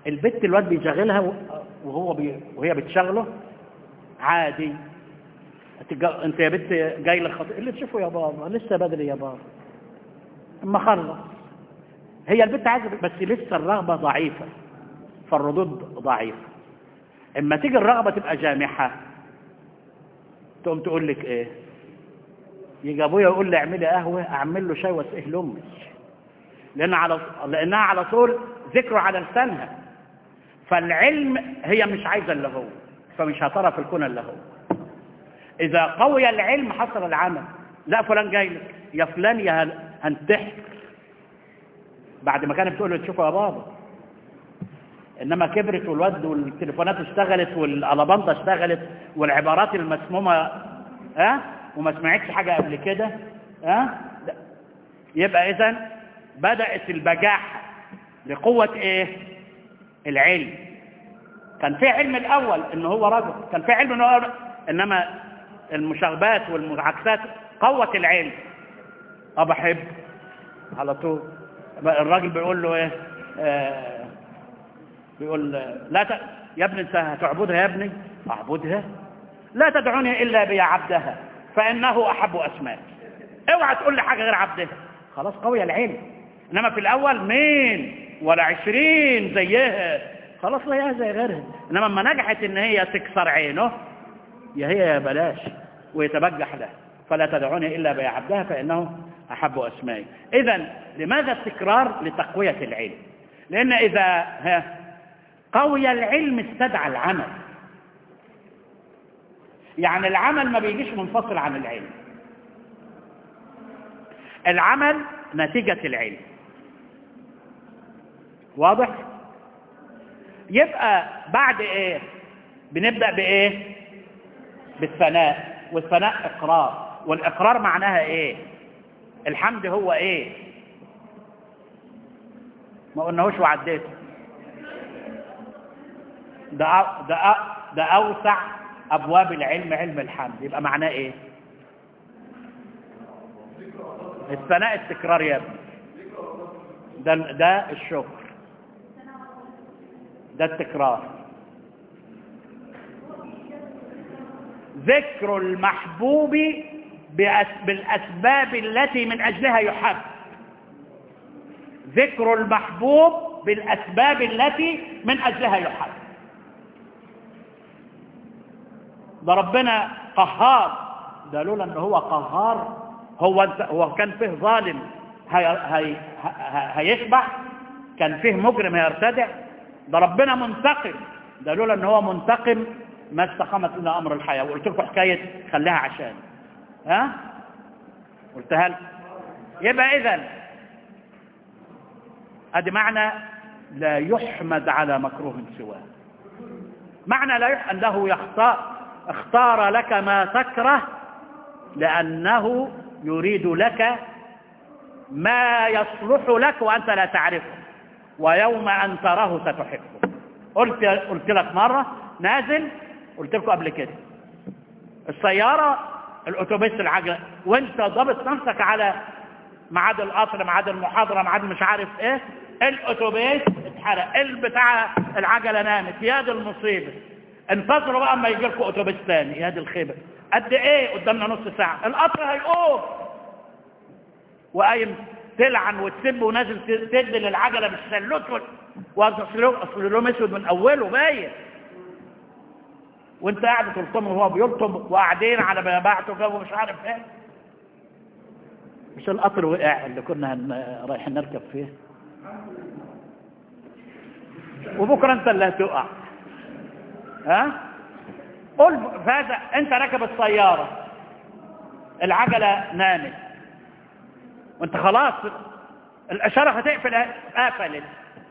[SPEAKER 2] البت الواد بيشغلها و- وهو بي وهي بتشغله عادي هتتج- انت يا بنت جاي لك خطيب اللي تشوفه يا بابا لسه بدري يا بابا اما خلص هي البنت عايزه بس لسه الرغبه ضعيفه فالردود ضعيفه اما تيجي الرغبه تبقى جامحه تقوم تقول لك ايه يجي ابويا يقول لي اعملي قهوه اعمل له شاي واسقيه لامي لان على لانها على طول ذكره على لسانها فالعلم هي مش عايزه الا هو فمش هترى في الكون الا هو اذا قوي العلم حصل العمل لا فلان جاي لك يا فلان يا هن- هنتحر بعد ما كانت بتقول له تشوفه يا بابا انما كبرت والواد والتليفونات اشتغلت والالاباندا اشتغلت والعبارات المسمومه ها وما سمعتش حاجه قبل كده ها ده- يبقى اذا بدات البجاحه لقوه ايه العلم كان في علم الاول ان هو رجل كان في علم ان هو انما المشاغبات والمعاكسات قوت العلم اه بحب على طول الراجل بيقول له ايه آه بيقول لا ت... يا ابني انت هتعبدها يا ابني اعبدها لا تدعوني الا بيا عبدها فانه احب اسماك اوعى تقول لي حاجه غير عبدها خلاص قوي العلم انما في الاول مين ولا عشرين زيها خلاص زيها زي غيرها انما لما نجحت ان هي تكسر عينه يا هي يا بلاش ويتبجح له فلا تدعوني الا بيا عبدها فانه احب اسمائي اذا لماذا التكرار لتقويه العلم لان اذا ها قوي العلم استدعى العمل يعني العمل ما بيجيش منفصل عن العلم العمل نتيجة العلم واضح يبقى بعد ايه بنبدأ بايه بالثناء والثناء اقرار والاقرار معناها ايه الحمد هو ايه ما قلناهوش وعديته ده أ- ده أ- ده اوسع ابواب العلم علم الحمد يبقى معناه ايه الثناء التكرار يا ابني ده ده الشكر ده التكرار ذكر المحبوب بأس- بالاسباب التي من اجلها يحب ذكر المحبوب بالاسباب التي من اجلها يحب ده ربنا قهار ده لولا ان هو قهار هو انت هو كان فيه ظالم هي هي هي هيشبع كان فيه مجرم هيرتدع ده ربنا منتقم ده لولا ان هو منتقم ما استقامت لنا امر الحياه وقلت لكم حكايه خليها عشان ها قلتها لكم يبقى اذا ادي معنى لا يحمد على مكروه سواه معنى لا يح... أنه يختار اختار لك ما تكره لأنه يريد لك ما يصلح لك وأنت لا تعرفه ويوم أن تراه ستحبه قلت قلت لك مرة نازل قلت لكم قبل كده السيارة الأتوبيس العجلة وأنت ضابط نفسك على ميعاد القطر ميعاد المحاضرة ميعاد مش عارف إيه الأتوبيس اتحرق البتاع العجلة نامت يا دي المصيبة انتظروا بقى اما يجي لكم أتوبيس تاني يا دي الخيبة قد إيه قدامنا نص ساعة القطر هيقوم وقايم تلعن وتسب ونازل تدي للعجلة بالسلوت واصل لهم اسود من أوله باين وانت قاعد تلطم وهو بيلطم وقاعدين على ما بعته جو مش عارف ايه مش القطر وقع اللي كنا هن- رايحين نركب فيه وبكره انت اللي هتقع ها قل فهذا انت راكب السياره العجله نامت وانت خلاص الاشاره هتقفل قفلت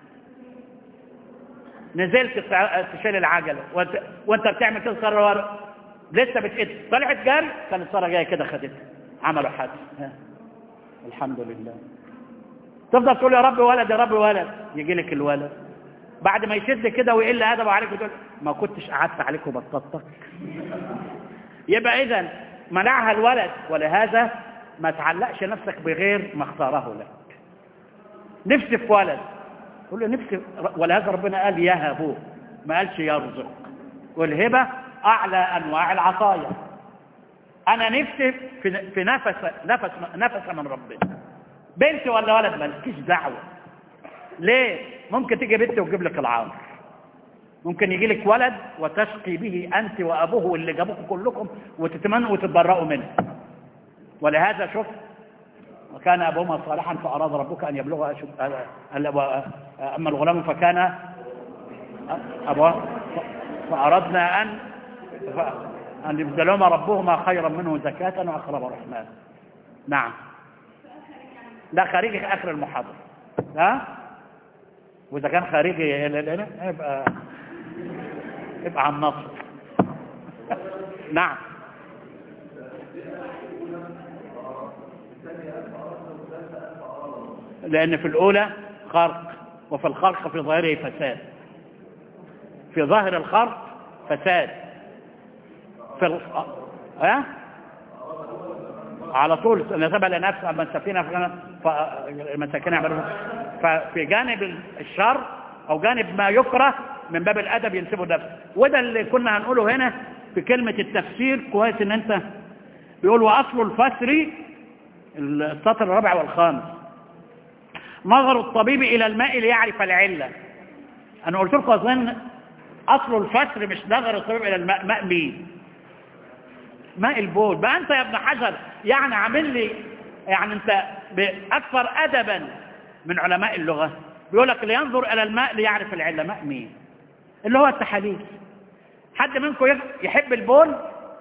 [SPEAKER 2] نزلت تع- تشيل العجله وانت, وانت بتعمل كده صار ورا لسه بتقد طلعت جري كانت ساره جايه كده خدتها عملوا حادث ها. الحمد لله تفضل تقول يا رب ولد يا رب ولد يجي لك الولد بعد ما يشد كده ويقل ادبه عليك وتقول ما كنتش قعدت عليك وبططتك يبقى اذا منعها الولد ولهذا ما تعلقش نفسك بغير ما اختاره لك نفسي في ولد يقول له نفسي ولهذا ربنا قال يهبه ما قالش يرزق والهبة أعلى أنواع العطايا أنا نفسي في, في نفس نفس نفس من ربنا بنت ولا ولد مالكيش دعوة ليه؟ ممكن تيجي بنت وتجيب لك العار ممكن يجي لك ولد وتشقي به أنت وأبوه واللي جابوكم كلكم وتتمنوا وتتبرأوا منه ولهذا شوف وكان أبوهما صالحا فأراد ربك أن يبلغ أشد أما الغلام فكان أبوه فأردنا أن أن يبدلهما ربهما خيرا منه زكاة وأقرب رحمن نعم لا خارجي آخر المحاضرة ها وإذا كان خارجي هنا يبقى يبقى عن نصر نعم لأن في الأولى خرق وفي الخرق في ظاهره فساد في ظاهر الخرق فساد في ال... ها على طول نسبة لنفس من سفينة المساكين يعملون ففي جانب الشر أو جانب ما يكره من باب الأدب ينسبه نفس وده اللي كنا هنقوله هنا في كلمة التفسير كويس ان انت بيقول وأصل الفسر السطر الرابع والخامس نظر الطبيب إلى الماء ليعرف العلة أنا قلت لكم أظن أصل الفسر مش نظر الطبيب إلى الماء ماء مين ماء البول بقى أنت يا ابن حجر يعني عامل لي يعني أنت أكثر أدبا من علماء اللغة بيقول لك لينظر إلى الماء ليعرف العلة ماء مين اللي هو التحاليل حد منكم يحب البول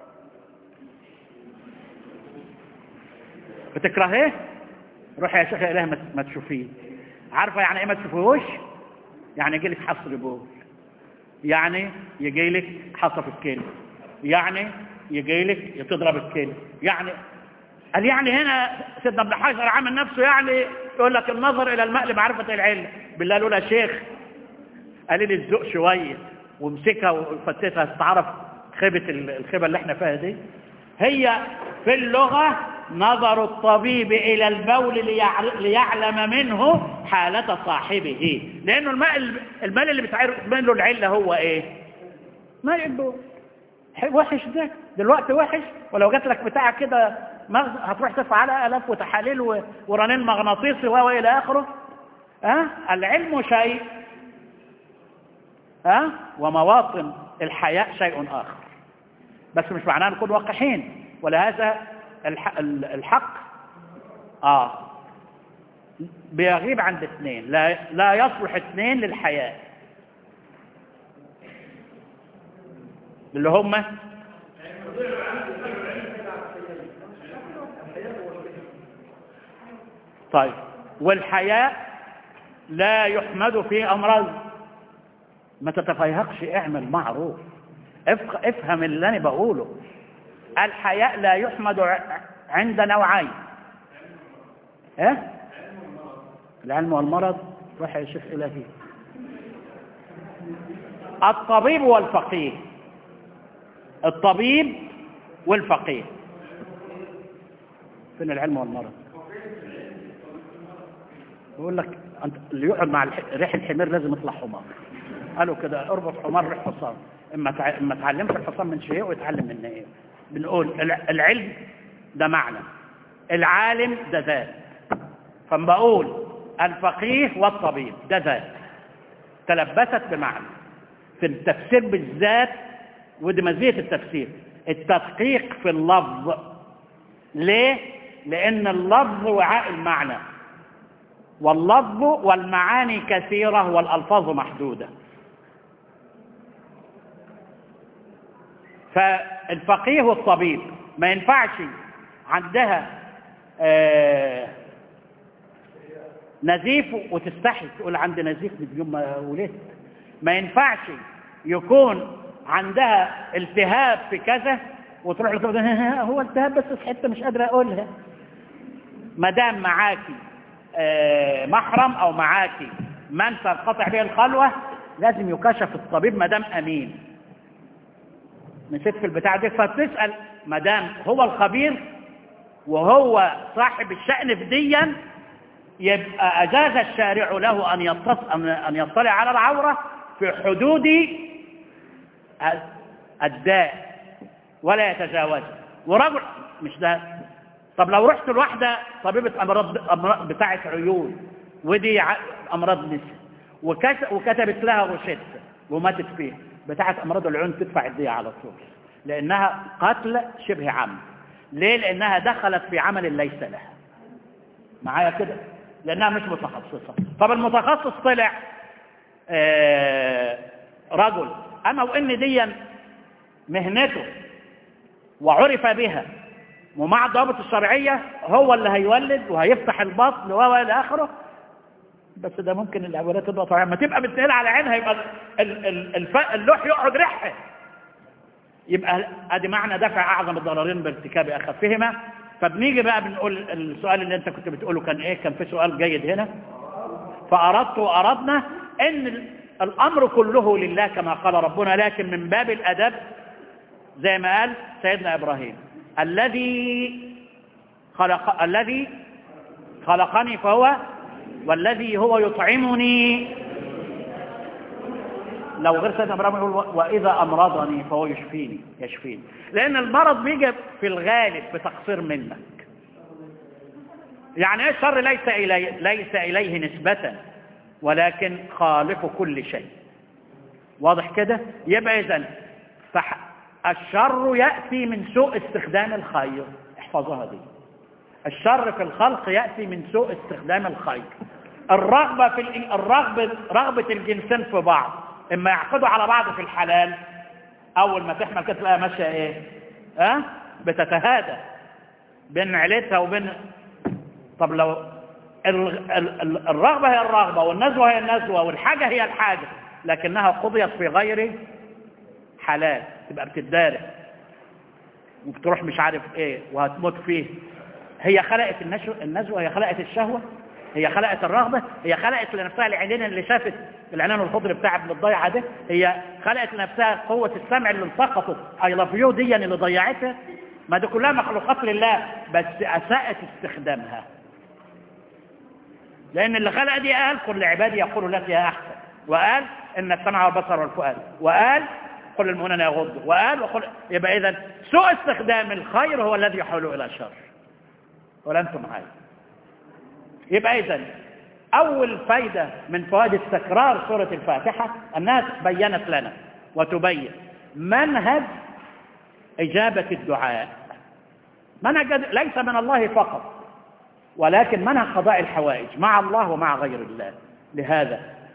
[SPEAKER 2] بتكرهيه روح يا شيخ إله ما تشوفيه عارفة يعني ايه ما تشوفوهوش يعني يجي لك حصر بول يعني يجي لك حصى في الكلى يعني يجي لك يتضرب الكلى يعني قال يعني هنا سيدنا ابن حجر عامل نفسه يعني يقول لك النظر الى الماء لمعرفه العلم بالله لولا شيخ قال لي الذوق شويه ومسكها وفتتها تعرف خيبه الخيبه اللي احنا فيها دي هي في اللغه نظر الطبيب إلى البول ليعلم منه حالة صاحبه لأنه الماء المال اللي بتعرف منه العلة هو إيه ماء البول وحش ده دلوقتي وحش ولو جات لك بتاع كده مغز هتروح تدفع على آلاف وتحاليل ورنين مغناطيسي وإلى آخره ها أه؟ العلم شيء ها أه؟ ومواطن الحياء شيء آخر بس مش معناه نكون وقحين ولهذا الحق, الحق آه بيغيب عند اثنين لا, لا يصلح اثنين للحياة اللي هم طيب والحياء لا يحمد في أمراض ما تتفيهقش اعمل معروف افهم اللي أنا بقوله الحياء لا يحمد عند نوعين ايه العلم والمرض روح يا شيخ إلهي الطبيب والفقيه الطبيب والفقيه فين العلم والمرض يقول لك أنت اللي يقعد مع ريح الحمير لازم يطلع حمار قالوا كده اربط حمار ريح حصان اما تع... اما تعلمش الحصان من شيء ويتعلم من ايه بنقول العلم ده معنى العالم ده ذات فما بقول الفقيه والطبيب ده ذات تلبست بمعنى في التفسير بالذات ودي مزية التفسير التدقيق في اللفظ ليه؟ لأن اللفظ وعاء المعنى واللفظ والمعاني كثيرة والألفاظ محدودة فالفقيه والطبيب ما ينفعش عندها آه نزيف وتستحي تقول عندي نزيف من يوم ما ولدت ما ينفعش يكون عندها التهاب في كذا وتروح لك هو التهاب بس في حته مش قادره اقولها ما دام معاكي آه محرم او معاكي من تنقطع به الخلوه لازم يكشف الطبيب ما دام امين نسيت في البتاع دي فتسال ما دام هو الخبير وهو صاحب الشأن في ديا يبقى أجاز الشارع له أن يتص... أن أن يطلع على العورة في حدود الداء ولا يتجاوز ورجل مش ده طب لو رحت لواحدة طبيبة أمراض أمراض بتاعة عيون ودي ع- أمراض نساء وكت- وكتبت لها روشتة وماتت فيها بتاعة أمراض العيون تدفع الدية على طول لأنها قتل شبه عمد ليه؟ لأنها دخلت في عمل ليس لها معايا كده لأنها مش متخصصة طب المتخصص طلع آه، رجل أما وإن دي مهنته وعرف بها ومع الضوابط الشرعية هو اللي هيولد وهيفتح البطن و إلى آخره بس ده ممكن الأولاد تبقى طبيعية ما تبقى بتنقل على عينها يبقى ال- ال- الف- اللوح يقعد ريحه يبقى ادي معنى دفع اعظم الضررين بارتكاب اخفهما فبنيجي بقى بنقول السؤال اللي انت كنت بتقوله كان ايه كان في سؤال جيد هنا فاردت واردنا ان ال- الامر كله لله كما قال ربنا لكن من باب الادب زي ما قال سيدنا ابراهيم الذي خلق الذي خلقني فهو والذي هو يطعمني لو غير سيدنا ابراهيم يقول واذا امرضني فهو يشفيني يشفيني لان المرض بيجي في الغالب بتقصير منك يعني ايه الشر ليس اليه ليس اليه نسبه ولكن خالق كل شيء واضح كده يبقى اذا فح الشر ياتي من سوء استخدام الخير احفظوها دي الشر في الخلق ياتي من سوء استخدام الخير الرغبه في ال- الرغبه رغبه الجنسين في بعض اما يعقدوا على بعض في الحلال اول ما تحمل كده تلاقيها ماشيه ايه ها أه؟ بتتهادى بين عيلتها وبين طب لو ال- ال- ال- الرغبه هي الرغبه والنزوه هي النزوه والحاجه هي الحاجه لكنها قضيت في غير حلال تبقى بتدارك وبتروح مش عارف ايه وهتموت فيه هي خلقت النشو النزوه هي خلقت الشهوه هي خلقت الرغبه هي خلقت لنفسها العينين اللي شافت العنان الخضر بتاع ابن الضيعه ده هي خلقت لنفسها قوه السمع اللي التقطت اي لاف يو دي اللي ضيعتها ما دي كلها مخلوقات لله بس اساءت استخدامها لان اللي خلق دي قال قل لعبادي يقولوا التي هي احسن وقال ان السمع والبصر والفؤاد وقال قل المؤمنين يغضوا وقال وقل يبقى اذا سوء استخدام الخير هو الذي يحول الى شر ولا انتم معايا يبقى اذا اول فايده من فوائد استكرار سوره الفاتحه انها بينت لنا وتبين منهج اجابه الدعاء منهج ليس من الله فقط ولكن منهج قضاء الحوائج مع الله ومع غير الله لهذا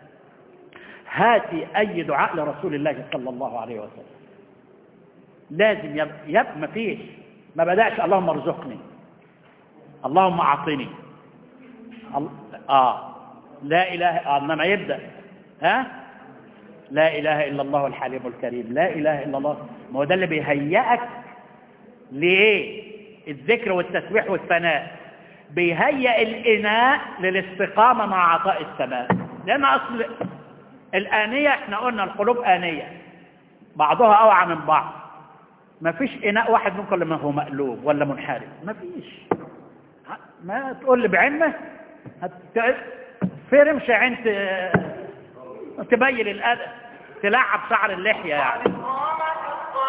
[SPEAKER 2] هاتي أي دعاء لرسول الله صلى الله عليه وسلم لازم يب, يب ما فيش ما بدأش اللهم ارزقني اللهم أعطني ال- آه لا إله آه إنما يبدأ ها لا إله إلا الله الحليم الكريم لا إله إلا الله ما هو ده اللي بيهيئك لإيه الذكر والتسبيح والثناء بيهيئ الإناء للاستقامة مع عطاء السماء لأن أصل الآنية احنا قلنا القلوب آنية بعضها أوعى من بعض ما فيش إناء واحد ممكن لما هو مقلوب ولا منحرف ما فيش ما تقول لي بعلمه هت... في رمش عين ت... تبين الأذى تلعب شعر اللحية يعني
[SPEAKER 3] قامت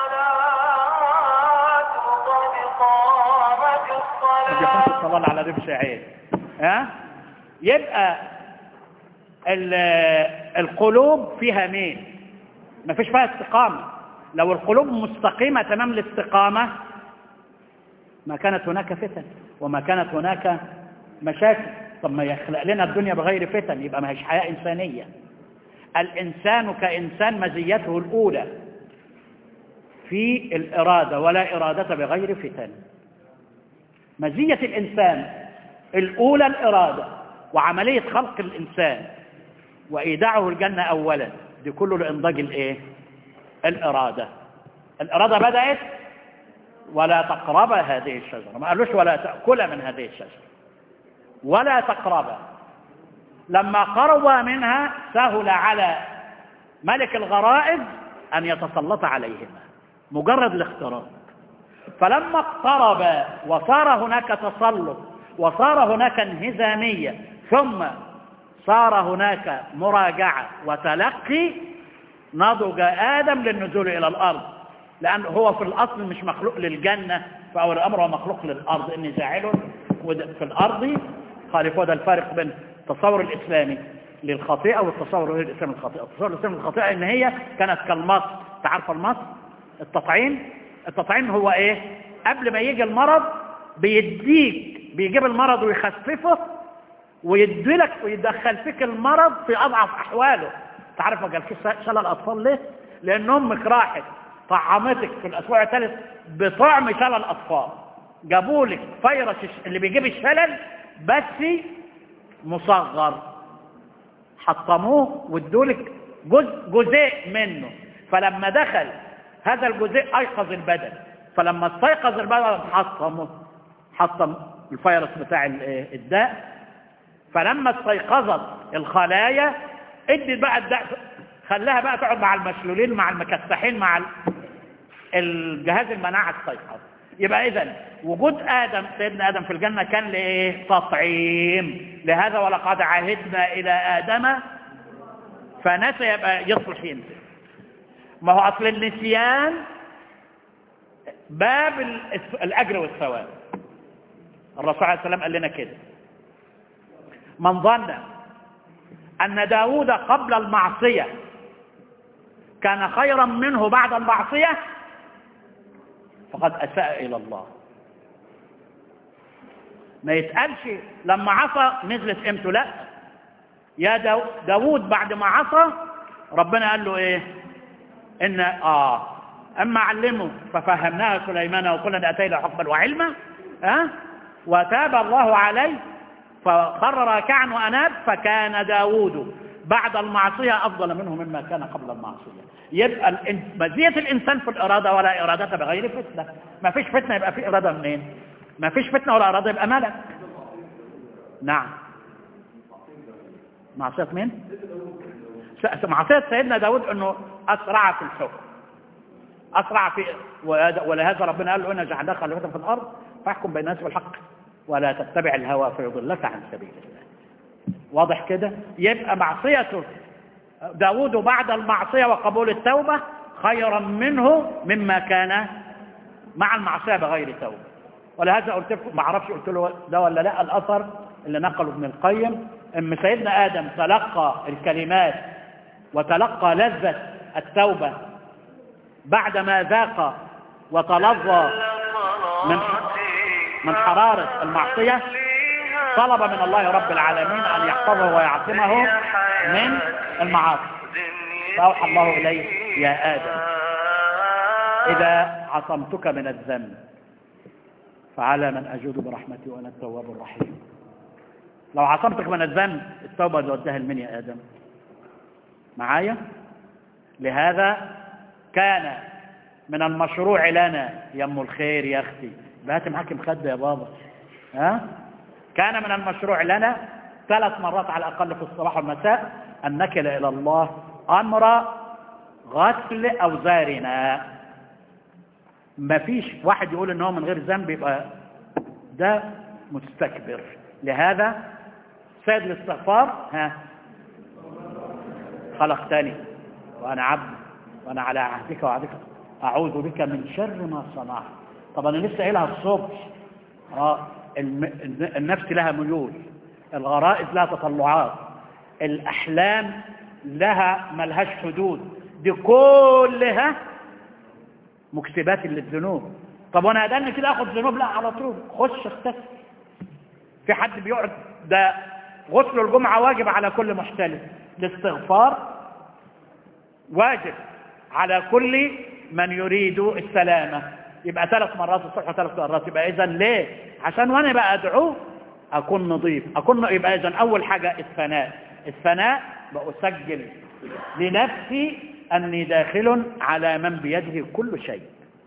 [SPEAKER 3] الصلاة قد قامت
[SPEAKER 2] ما
[SPEAKER 3] الصلاة
[SPEAKER 2] بيكونش الصلاة على رمش عين ها يبقى ال- القلوب فيها مين ما فيش فيها استقامة لو القلوب مستقيمة تمام الاستقامة ما كانت هناك فتن وما كانت هناك مشاكل طب ما يخلق لنا الدنيا بغير فتن يبقى ما هيش حياة إنسانية الإنسان كإنسان مزيته الأولى في الإرادة ولا إرادة بغير فتن مزية الإنسان الأولى الإرادة وعملية خلق الإنسان وإيداعه الجنة أولا دي كله لإنضاج الإيه؟ الإرادة الإرادة بدأت ولا تقرب هذه الشجرة ما قالوش ولا تأكل من هذه الشجرة ولا تقرب لما قرب منها سهل على ملك الغرائز أن يتسلط عليهما مجرد الاقتراب فلما اقترب وصار هناك تسلط وصار هناك انهزامية ثم صار هناك مراجعة وتلقي نضج آدم للنزول إلى الأرض لأن هو في الأصل مش مخلوق للجنة فأول الأمر هو مخلوق للأرض إني جاعل في الأرض خالف وده الفارق بين التصور الإسلامي للخطيئة والتصور الإسلامي للخطيئة التصور الإسلامي للخطيئة إن هي كانت كالمص تعرف المص التطعيم التطعيم هو إيه قبل ما يجي المرض بيديك بيجيب المرض ويخففه ويديلك ويدخل فيك المرض في أضعف أحواله تعرف ما قالكش شلل الأطفال ليه لأن أمك راحت طعمتك في الأسبوع الثالث بطعم شلل الأطفال جابولك فيروس اللي بيجيب الشلل بس مصغر حطموه وادولك جزء جزء منه فلما دخل هذا الجزء ايقظ البدن فلما استيقظ البدن حطمه حطم الفيروس بتاع الداء فلما استيقظت الخلايا ادت بقى الداء خلاها بقى تقعد مع المشلولين مع المكسحين مع الجهاز المناعه استيقظ يبقى اذا وجود ادم سيدنا ادم في الجنه كان لايه تطعيم لهذا ولقد عهدنا الى ادم فنسى يبقى يصلح ينسى ما هو اصل النسيان باب الاجر والثواب الرسول عليه السلام قال لنا كده من ظن ان داود قبل المعصيه كان خيرا منه بعد المعصيه فقد أساء إلى الله ما يتقالش لما عصى نزلت قيمته لا يا داو داود بعد ما عصى ربنا قال له ايه ان اه اما علمه ففهمناها سليمان وكلنا اتينا حكما وعلما ها أه؟ وتاب الله عليه فخر راكعا واناب فكان داود بعد المعصيه افضل منه مما كان قبل المعصيه يبقى مزية الإنسان في الإرادة ولا إرادة بغير فتنة ما فيش فتنة يبقى في إرادة منين ما فيش فتنة ولا إرادة يبقى ملك نعم معصية مين معصية سيدنا داود أنه أسرع في الحكم أسرع في ولهذا ربنا قال له إن جعلناك خليفة في الأرض فاحكم بين الناس بالحق ولا تتبع الهوى فيضلك عن سبيل الله واضح كده يبقى معصيته داود بعد المعصية وقبول التوبة خيرا منه مما كان مع المعصية بغير توبة ولهذا قلت لكم ما اعرفش قلت له ده ولا لا الاثر اللي نقله ابن القيم ان سيدنا ادم تلقى الكلمات وتلقى لذة التوبة بعدما ذاق وتلظى من من حرارة المعصية طلب من الله رب العالمين أن يحفظه ويعصمه من المعاصي فأوحى الله إليه يا آدم إذا عصمتك من الذنب فعلى من أجود برحمتي وأنا التواب الرحيم لو عصمتك من الذنب التوبة توديها لمن يا آدم معايا لهذا كان من المشروع لنا يم الخير يا أختي بهات معاك مخدة يا بابا ها كان من المشروع لنا ثلاث مرات على الأقل في الصباح والمساء أن نكل إلى الله أمر غسل أوزارنا ما فيش واحد يقول ان هو من غير ذنب يبقى ده مستكبر لهذا سيد الاستغفار ها خلقتني وانا عبد وانا على عهدك وعهدك اعوذ بك من شر ما صنعت طب انا لسه قايلها الصبح اه النفس لها ميول الغرائز لها تطلعات الاحلام لها ملهاش حدود دي كلها مكسبات للذنوب طب وانا اداني كده اخد ذنوب لا على طول خش اختفي في حد بيقعد ده غسل الجمعة واجب على كل محتلم الاستغفار واجب على كل من يريد السلامة يبقى ثلاث مرات الصبح وثلاث مرات يبقى اذا ليه عشان وانا بقى ادعوه اكون نظيف اكون يبقى اذا اول حاجة الثناء الثناء بأسجل لنفسي أني داخل على من بيده كل شيء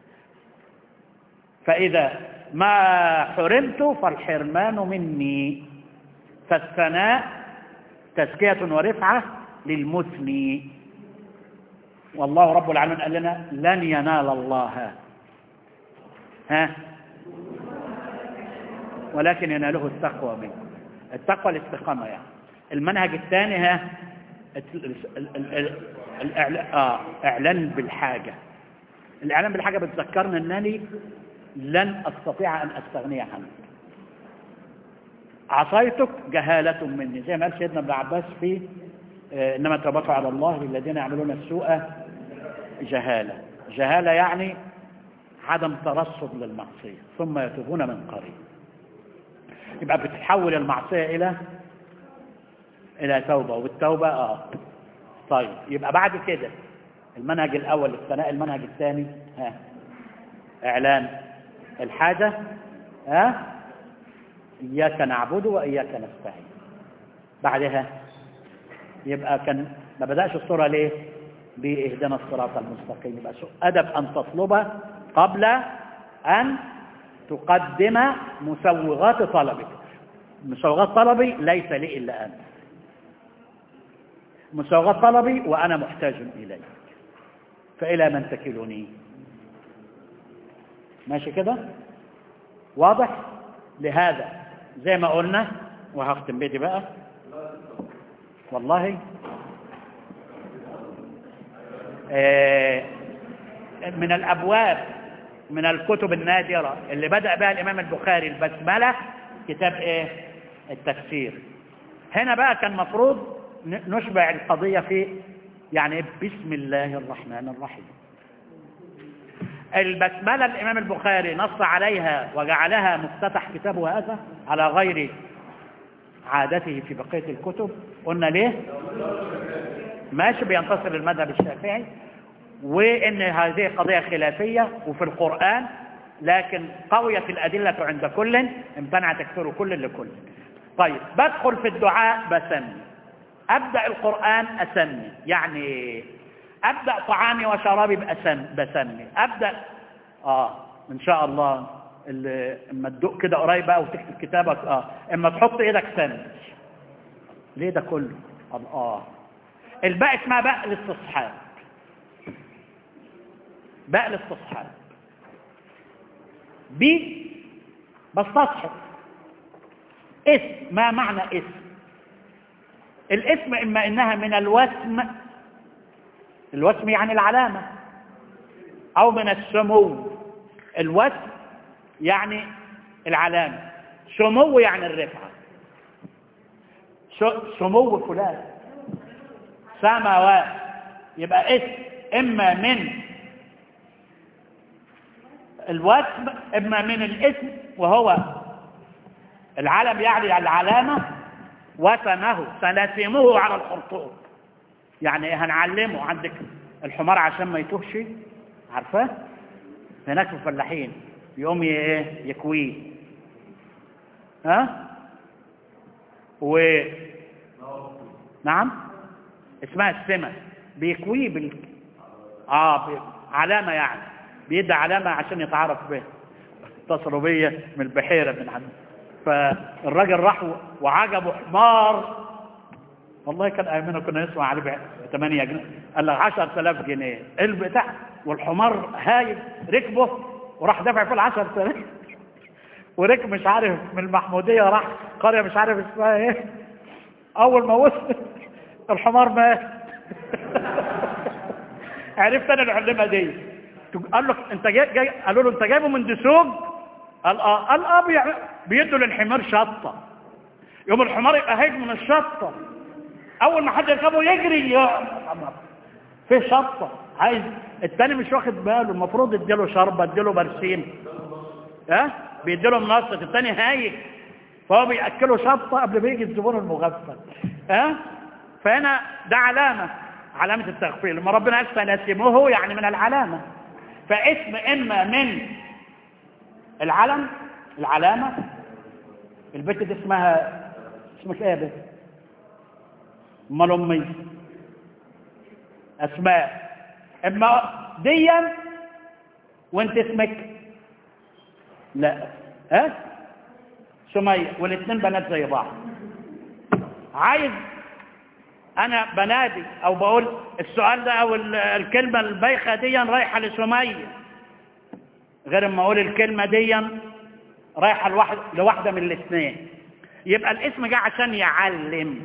[SPEAKER 2] فإذا ما حرمت فالحرمان مني فالثناء تزكية ورفعة للمثني والله رب العالمين قال لنا لن ينال الله ها ولكن يناله التقوى منه التقوى الاستقامة يعني المنهج الثاني ها ال- ال- ال- ال- الإعلا- آه، إعلان بالحاجة الإعلان بالحاجة بتذكرنا أنني لن أستطيع أن أستغني عنك عصيتك جهالة مني زي ما قال سيدنا ابن عباس في آه، إنما توبته على الله للذين يعملون السوء جهالة جهالة يعني عدم ترصد للمعصية ثم يتوبون من قريب يبقى بتتحول المعصية إلى إلى توبة وبالتوبة آه طيب يبقى بعد كده المنهج الأول الثناء المنهج الثاني ها إعلان الحاجة ها إياك نعبد وإياك نستعين بعدها يبقى كان ما بدأش الصورة ليه بإهدنا الصراط المستقيم يبقى سو- أدب أن تطلب قبل أن تقدم مسوغات طلبك مسوغات طلبي ليس لي إلا أنت مسوغات طلبي وأنا محتاج إليك فإلى من تكلني ماشي كده واضح لهذا زي ما قلنا وهختم بيتي بقى والله آه، من الأبواب من الكتب النادرة اللي بدأ بها الإمام البخاري البسملة كتاب إيه التفسير هنا بقى كان مفروض ن- نشبع القضية في يعني إيه؟ بسم الله الرحمن الرحيم البسملة الإمام البخاري نص عليها وجعلها مفتتح كتابه هذا على غير عادته في بقية الكتب قلنا ليه ماشي بينتصر للمذهب الشافعي وإن هذه قضية خلافية وفي القرآن لكن قويت الأدلة عند كل امتنع تكفير كل لكل طيب بدخل في الدعاء بسمي أبدأ القرآن أسمي يعني أبدأ طعامي وشرابي بأسم بسمي أبدأ آه إن شاء الله اللي اما تدق كده قريب بقى وتكتب كتابك اه اما تحط ايدك سمي ليه ده كله الله الباقي اسمها باء الاستصحاب باء الاستصحاب بي بستصحب اسم ما معنى اسم الاسم اما انها من الوسم الوسم يعني العلامة او من السمو الوسم يعني العلامة سمو يعني الرفعة س- سمو فلان سماوات يبقى اسم اما من الوسم اما من الاسم وهو العلم يعني العلامة وسمه سنسمه على الخرطوم يعني هنعلمه عندك الحمار عشان ما يتوهش عارفاه هناك في الفلاحين يقوم ي- ايه يكويه ها و نعم اسمها السمة بيكويه بال اه ب... علامة يعني بيدي علامة عشان يتعرف بها اتصلوا بيا من البحيرة من عند فالراجل راح و- وعجبه حمار والله كان ايامنا كنا نسمع عليه ب 8 جنيه قال لك 10000 جنيه البتاع والحمار هايل ركبه وراح دافع فيه ال 10000 وركب مش عارف من المحموديه راح قريه مش عارف اسمها ايه اول ما وصل الحمار مات عرفت انا العلمه دي قال له انت جاي, جاي قالوا له انت جايبه من دسوق قال اه قال اه بيع- بيدوا للحمار شطه يوم الحمار يبقى هيج من الشطه اول ما حد يركبه يجري يا الحمار فيه شطه عايز التاني مش واخد باله المفروض اديله شربه اديله برسيم ها بيديله منصة التاني هايج فهو بيأكله شطة قبل ما يجي الزبون المغفل ها فهنا ده علامة علامة التغفيل لما ربنا قال سنسمه يعني من العلامة فاسم إما من العلم العلامة البت دي اسمها اسمك ايه يا بت امال امي اسماء اما ديا وانت اسمك لا ها سمية والاثنين بنات زي بعض عايز انا بنادي او بقول السؤال ده او ال- الكلمة البايخة دي رايحة لسمية غير ما اقول الكلمة دي رايحة لواحد لواحدة من الاثنين يبقى الاسم جاء عشان يعلم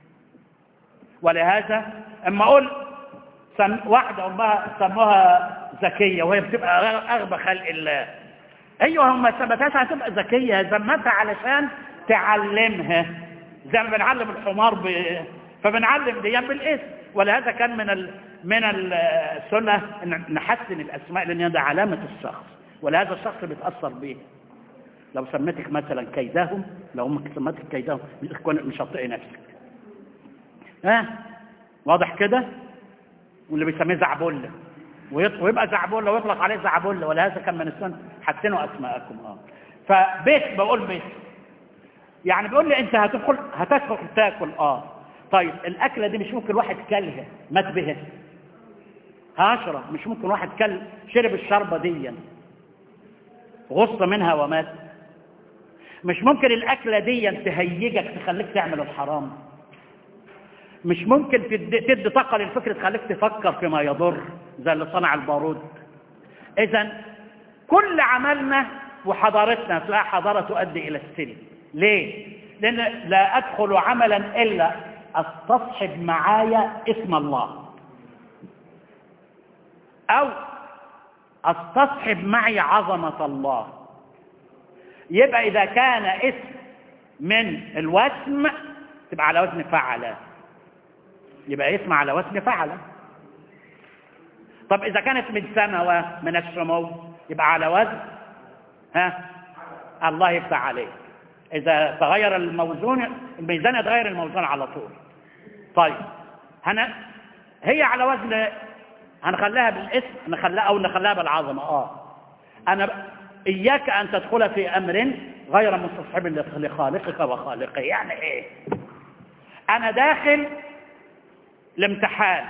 [SPEAKER 2] ولهذا اما اقول سم... واحدة امها سموها ذكية وهي بتبقى اغبى خلق الله ايوه هم ما ثبتهاش هتبقى ذكية ذمتها علشان تعلمها زي ما بنعلم الحمار ب... فبنعلم دي بالاسم ولهذا كان من ال... من السنة ان نحسن الاسماء لان ده علامة الشخص ولهذا الشخص بيتأثر بيه لو سميتك مثلا كيدهم لو امك سمتك كيدهم مش هتطقي نفسك ها واضح كده واللي بيسميه زعبله ويبقى زعبله ويطلق عليه زعبله ولهذا كان من السنه حسنوا اسماءكم اه فبيت بقول بيت يعني بيقول لي انت هتدخل هتدخل تاكل اه طيب الاكله دي مش ممكن واحد كلها مات بها هشرة مش ممكن واحد كل شرب الشربة دي غص منها ومات مش ممكن الأكلة دي تهيجك تخليك تعمل الحرام مش ممكن تدي, تدي طاقة للفكر تخليك تفكر فيما يضر زي اللي صنع البارود إذا كل عملنا وحضارتنا تلاقي حضارة تؤدي إلى السلم ليه؟ لأن لا أدخل عملا إلا استصحب معايا اسم الله أو استصحب معي عظمة الله يبقى إذا كان اسم من الوسم تبقى على وزن فعل يبقى اسم على وزن فعل طب إذا كانت من سنوة من السمو يبقى على وزن ها الله يفتح عليك إذا تغير الموزون الميزان يتغير الموزون على طول طيب هنا هي على وزن هنخليها بالاسم نخليها أو نخليها بالعظمة آه أنا ب... إياك أن تدخل في أمر غير مستصحب لخالقك وخالقه يعني إيه أنا داخل الامتحان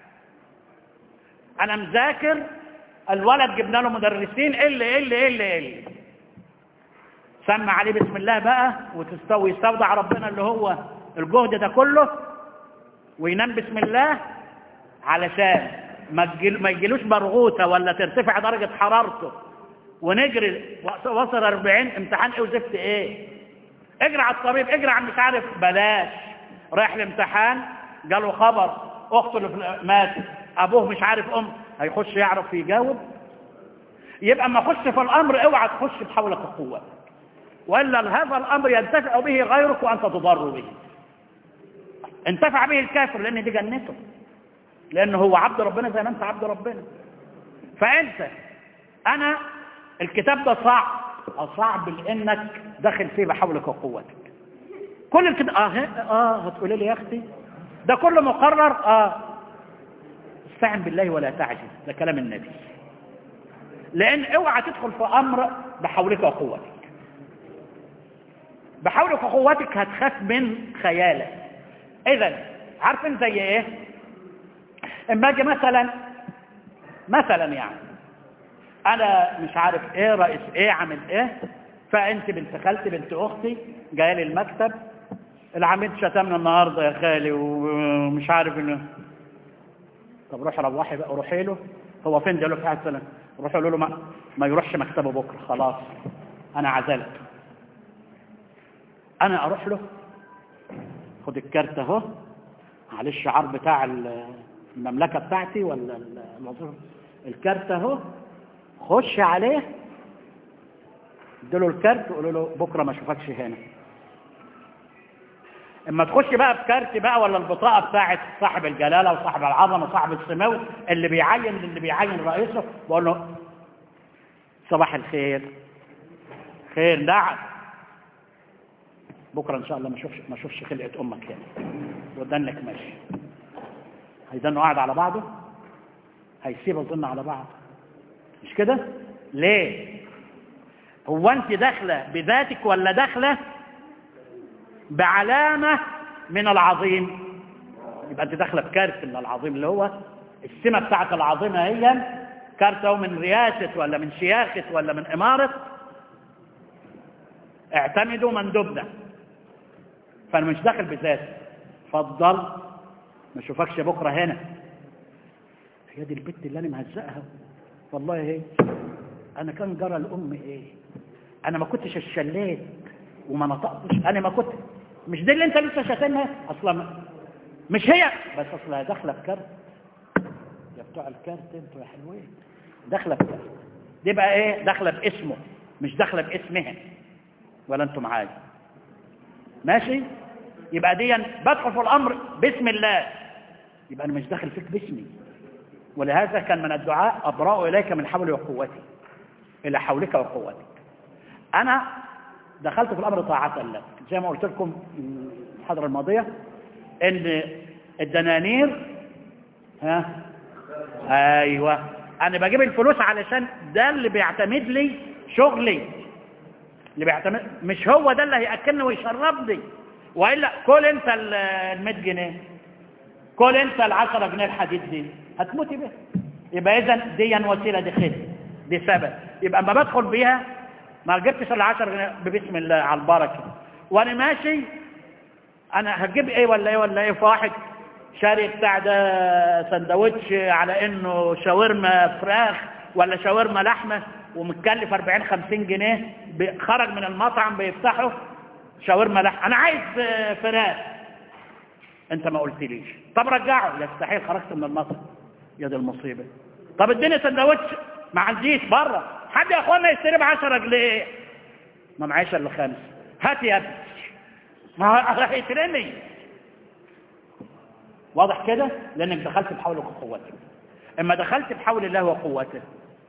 [SPEAKER 2] أنا مذاكر الولد جبنا له مدرسين إلا إلا إلا إلا سمع عليه بسم الله بقى وتستوي يستودع ربنا اللي هو الجهد ده كله وينام بسم الله علشان ما يجيلوش برغوثة ولا ترتفع درجة حرارته ونجري وصل 40 امتحان ايه وزفت ايه اجري على الطبيب اجري على مش عارف بلاش رايح الامتحان جاله خبر اخته اللي ماتت ابوه مش عارف ام هيخش يعرف يجاوب يبقى ما خش في الامر اوعى تخش بحولك القوه والا هذا الامر ينتفع به غيرك وانت تضر به انتفع به الكافر لان دي جنته لانه هو عبد ربنا زي ما انت عبد ربنا فانت انا الكتاب ده صعب صعب لانك داخل فيه بحولك وقوتك كل الكتاب اه اه هتقولي لي يا اختي ده كله مقرر اه استعن بالله ولا تعجز ده كلام النبي لان اوعى تدخل في امر بحولك وقوتك بحولك وقوتك هتخاف من خيالك اذا عارفين زي ايه اما اجي مثلا مثلا يعني انا مش عارف ايه رئيس ايه عامل ايه فانت بنت خالتي بنت اختي جايه لي المكتب العميد شتمنا النهارده يا خالي ومش عارف انه طب روح روحي بقى روحي له هو فين ده له في حسنه روح له ما, ما يروحش مكتبه بكره خلاص انا عزلت انا اروح له خد الكارت اهو عليه الشعار بتاع المملكه بتاعتي ولا الوظيفه الكارت اهو خش عليه اديله الكارت وقول له بكره ما اشوفكش هنا اما تخش بقى بكارت بقى ولا البطاقه بتاعت صاحب الجلاله وصاحب العظمه وصاحب السمو اللي بيعين اللي بيعين رئيسه بقول له صباح الخير خير نعم بكره ان شاء الله ما اشوفش ما اشوفش خلقه امك هنا ودنك ماشي هيدنوا قاعد على بعضه هيسيب اظن على بعض مش كده ليه هو انت داخله بذاتك ولا داخله بعلامه من العظيم يبقى انت داخله بكارت من العظيم اللي هو السمه بتاعت العظيمه هي كارته من رياسه ولا من شياخه ولا من اماره اعتمدوا مندوبنا فانا مش داخل بذاتي اتفضل ما اشوفكش بكره هنا هي دي البت اللي انا مهزقها والله هي انا كان جرى الام ايه انا ما كنتش اتشليت وما نطقتش انا ما كنت مش دي اللي انت لسه شاتمها اصلا ما- مش هي بس اصلها داخله بكارت يا بتوع الكارت انتوا يا حلوين داخله بكارت دي بقى ايه داخله باسمه مش داخله باسمها ولا انتوا معايا ماشي يبقى دي بدخل في الامر باسم الله يبقى انا مش داخل فيك باسمي ولهذا كان من الدعاء ابرأ اليك من حولي وقوتي الى حولك وقوتك انا دخلت في الامر طاعه لك زي ما قلت لكم المحاضره الماضيه ان الدنانير ها ايوه انا بجيب الفلوس علشان ده اللي بيعتمد لي شغلي اللي بيعتمد مش هو ده اللي هياكلني ويشربني والا كل انت ال 100 جنيه كل انت ال 10 جنيه الحديد دي هتموتي بيها يبقى اذا دي وسيله دي خير دي سبب يبقى اما بدخل بيها ما جبتش ال 10 جنيه بسم الله على البركه وانا ماشي انا هتجيب ايه ولا ايه ولا ايه فواحد شاري بتاع ده سندوتش على انه شاورما فراخ ولا شاورما لحمه ومتكلف 40 50 جنيه بي- خرج من المطعم بيفتحه شاورما لحمه انا عايز آه، فراخ انت ما قلتليش طب رجعه يستحيل خرجت من المطعم يا دي المصيبه طب اديني سندوتش ما عنديش بره حد يا اخوانا يشتري ب 10 جنيه ما معيش الا خمسه هات يا ابني ما هو هيترمي واضح كده لانك دخلت بحولك وقوتك اما دخلت بحول الله وقوته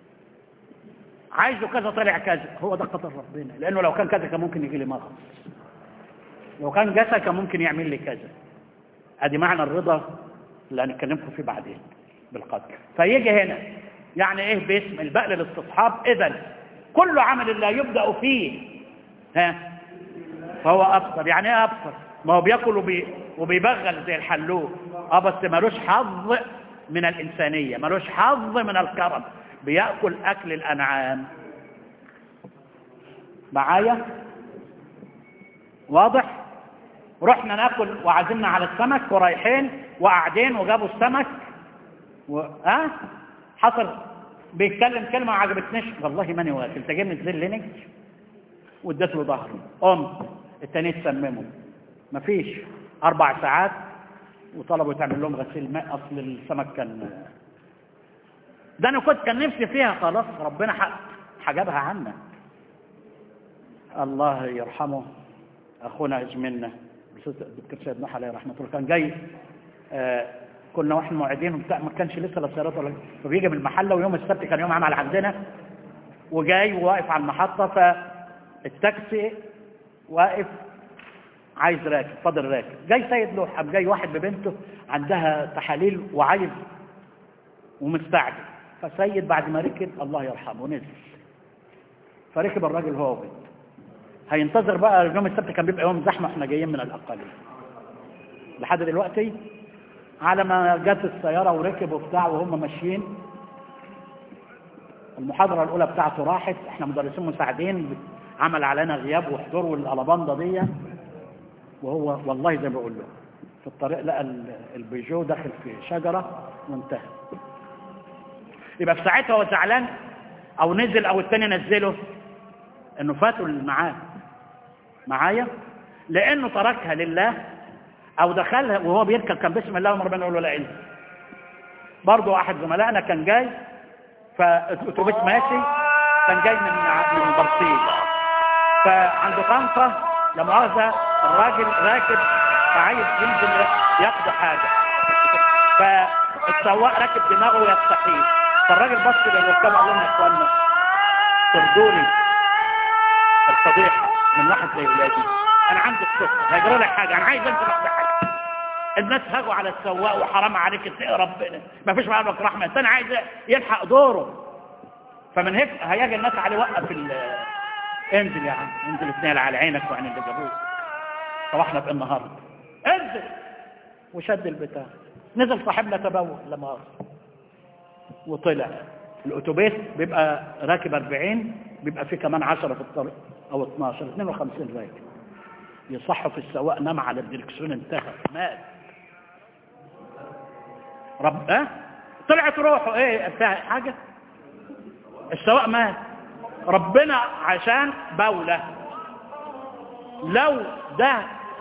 [SPEAKER 2] عايزه كذا طلع كذا هو ده قدر ربنا لانه لو كان كذا كان ممكن يجي لي مرض لو كان كذا كان ممكن يعمل لي كذا ادي معنى الرضا اللي هنتكلمكم فيه بعدين بالقدر فيجي هنا يعني ايه باسم الباء للاستصحاب اذا كل عمل لا يبدا فيه ها فهو ابصر يعني ايه ابصر ما هو بياكل وبي... وبيبغل زي الحلوب اه بس ملوش حظ من الانسانيه ملوش حظ من الكرم بياكل اكل الانعام معايا واضح رحنا ناكل وعزمنا على السمك ورايحين وقاعدين وجابوا السمك و... ها حصل بيتكلم كلمه ما عجبتنيش والله ماني واكل انت جاي من تذلني واديت له ظهري قمت التاني تسممه مفيش اربع ساعات وطلبوا تعمل لهم غسيل ماء اصل السمك كان ده انا كنت كان نفسي فيها خلاص ربنا حق حجبها عنا الله يرحمه اخونا ازمنا الدكتور سيد نوح عليه رحمه الله كان جاي آه كنا واحنا موعدين وبتاع ما كانش لسه لا سيارات ولا فبيجي من المحله ويوم السبت كان يوم عمل عندنا وجاي وواقف على المحطه فالتاكسي واقف عايز راكب فاضل راكب جاي سيد لوح قام جاي واحد ببنته عندها تحاليل وعايز ومستعجل فسيد بعد ما ركب الله يرحمه نزل فركب الراجل هو وبنته هينتظر بقى يوم السبت كان بيبقى يوم زحمه احنا جايين من الاقاليم لحد دلوقتي على ما جت السياره وركب وبتاع وهم ماشيين المحاضره الاولى بتاعته راحت احنا مدرسين مساعدين عمل علينا غياب وحضور والالباندا دي وهو والله زي ما بقول له في الطريق لقى ال- البيجو داخل في شجره وانتهى يبقى في ساعتها هو زعلان او نزل او التاني نزله انه فاتوا اللي معاه معايا لانه تركها لله او دخلها وهو بيركب كان بسم الله وربنا يقول له لا انزل برضه احد زملائنا كان جاي فالاتوبيس ماشي كان جاي من من برسيل فعند طنطا لا مؤاخذه الراجل راكب فعايز ينزل ياخد حاجه فالسواق راكب دماغه يستحيل فالراجل بص للركاب قال لهم يا اخوانا تردوا لي الفضيحه من واحد زي ولادي انا عندي الصدق هيجرى لك حاجه انا عايز انزل اخد حاجه الناس هاجوا على السواق وحرام عليك اتقي ربنا ما فيش معاك رحمه بس انا عايز يلحق دوره فمن هيك هيجي الناس عليه وقف ال انزل يا عم انزل اثنين على عينك وعين اللي جابوك طبعنا في النهارده انزل وشد البتاع نزل صاحبنا تبوه لما وطلع الاتوبيس بيبقى راكب 40 بيبقى فيه كمان 10 في الطريق او 12 52 راكب يصحوا في السواق نام على الدركسيون انتهى مات رب اه طلعت روحه ايه بتاع حاجه السواق مات ربنا عشان بولة لو ده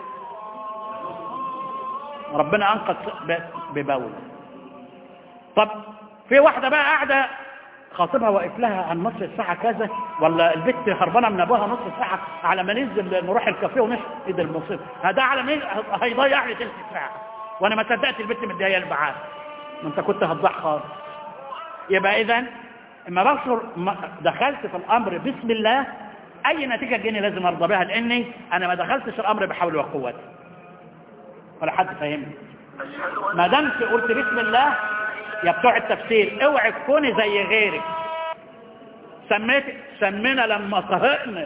[SPEAKER 2] ربنا انقذ ب- ببول طب في واحدة بقى قاعدة خاطبها واقف لها عن نص الساعة كذا ولا البت هربانة من ابوها نص ساعة على ما ننزل نروح الكافيه ونشرب ايه ده المصيبة هذا على ما هيضيع لي تلت ساعة وانا ما صدقت البت مديها البعاد ما انت كنت هتضيع خالص يبقى اذا اما بصر ما- دخلت في الامر بسم الله اي نتيجة تجيني لازم ارضى بها لاني انا ما دخلتش الامر بحول وقوتي ولا حد فاهمني ما دامت قلت بسم الله يا بتوع التفسير اوعي تكوني زي غيرك سميت سمينا لما طهقنا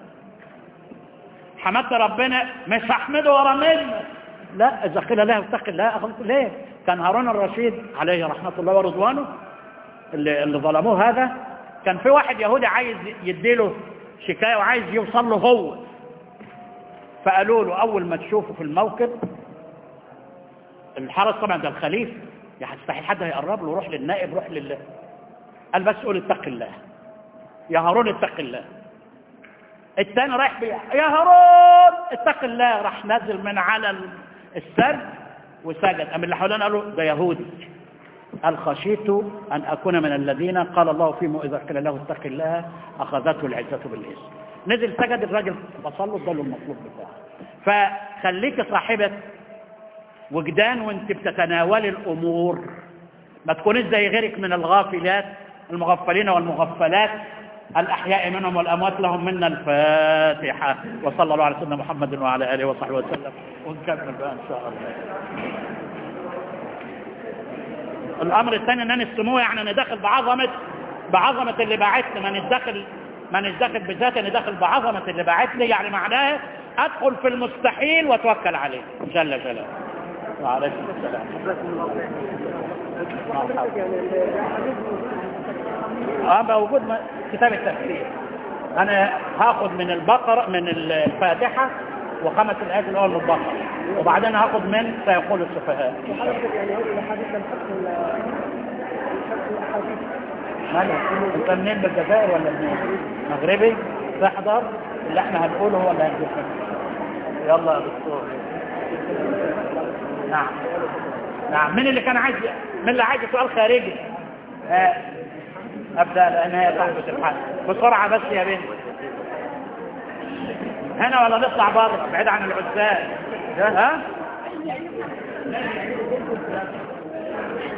[SPEAKER 2] حمدت ربنا مش هحمده ورا منه لا اذا قيل له اتق الله قلت ليه كان هارون الرشيد عليه رحمه الله ورضوانه اللي, اللي ظلموه هذا كان في واحد يهودي عايز يديله شكايه وعايز يوصل له هو فقالوا له اول ما تشوفه في الموكب الحرس طبعا ده الخليفه يستحيل حد هيقرب له روح للنائب روح لله قال بس قول اتق الله يا هارون اتق الله الثاني رايح بيه يا هارون اتق الله راح نازل من على السرد وسجد أم اللي حوالينا قالوا ده يهودي قال خشيت أن أكون من الذين قال الله فيهم إذا قيل له اتق الله أخذته العزة بالإثم نزل سجد الراجل بصل له اداله المطلوب بتاعه فخليك صاحبة وجدان وانت بتتناولي الأمور ما تكونيش زي غيرك من الغافلات المغفلين والمغفلات الأحياء منهم والأموات لهم منا الفاتحة وصلى الله على سيدنا محمد وعلى آله وصحبه وسلم ونكمل بقى إن شاء الله الأمر الثاني أن نسموه يعني أنا داخل بعظمة بعظمة اللي باعتني ما ندخل ما ندخل بذات أنا داخل بعظمة اللي باعتني يعني معناه أدخل في المستحيل وأتوكل عليه جل جلاله وعليكم السلام اه موجود م- كتاب التفسير انا هاخد من البقرة من الفاتحة وخمس الايات الاول من البقرة وبعدين هاخد من سيقول السفهاء مالك انت منين بالجزائر ولا منين مغربي تحضر اللي احنا هنقوله هو اللي هنجيب يلا يا دكتور نعم نعم مين اللي كان عايز مين اللي عايز سؤال خارجي آه. ابدا لان هي صاحبه الحل بسرعه بس يا بنت هنا ولا نطلع بره بعيد عن العزال ها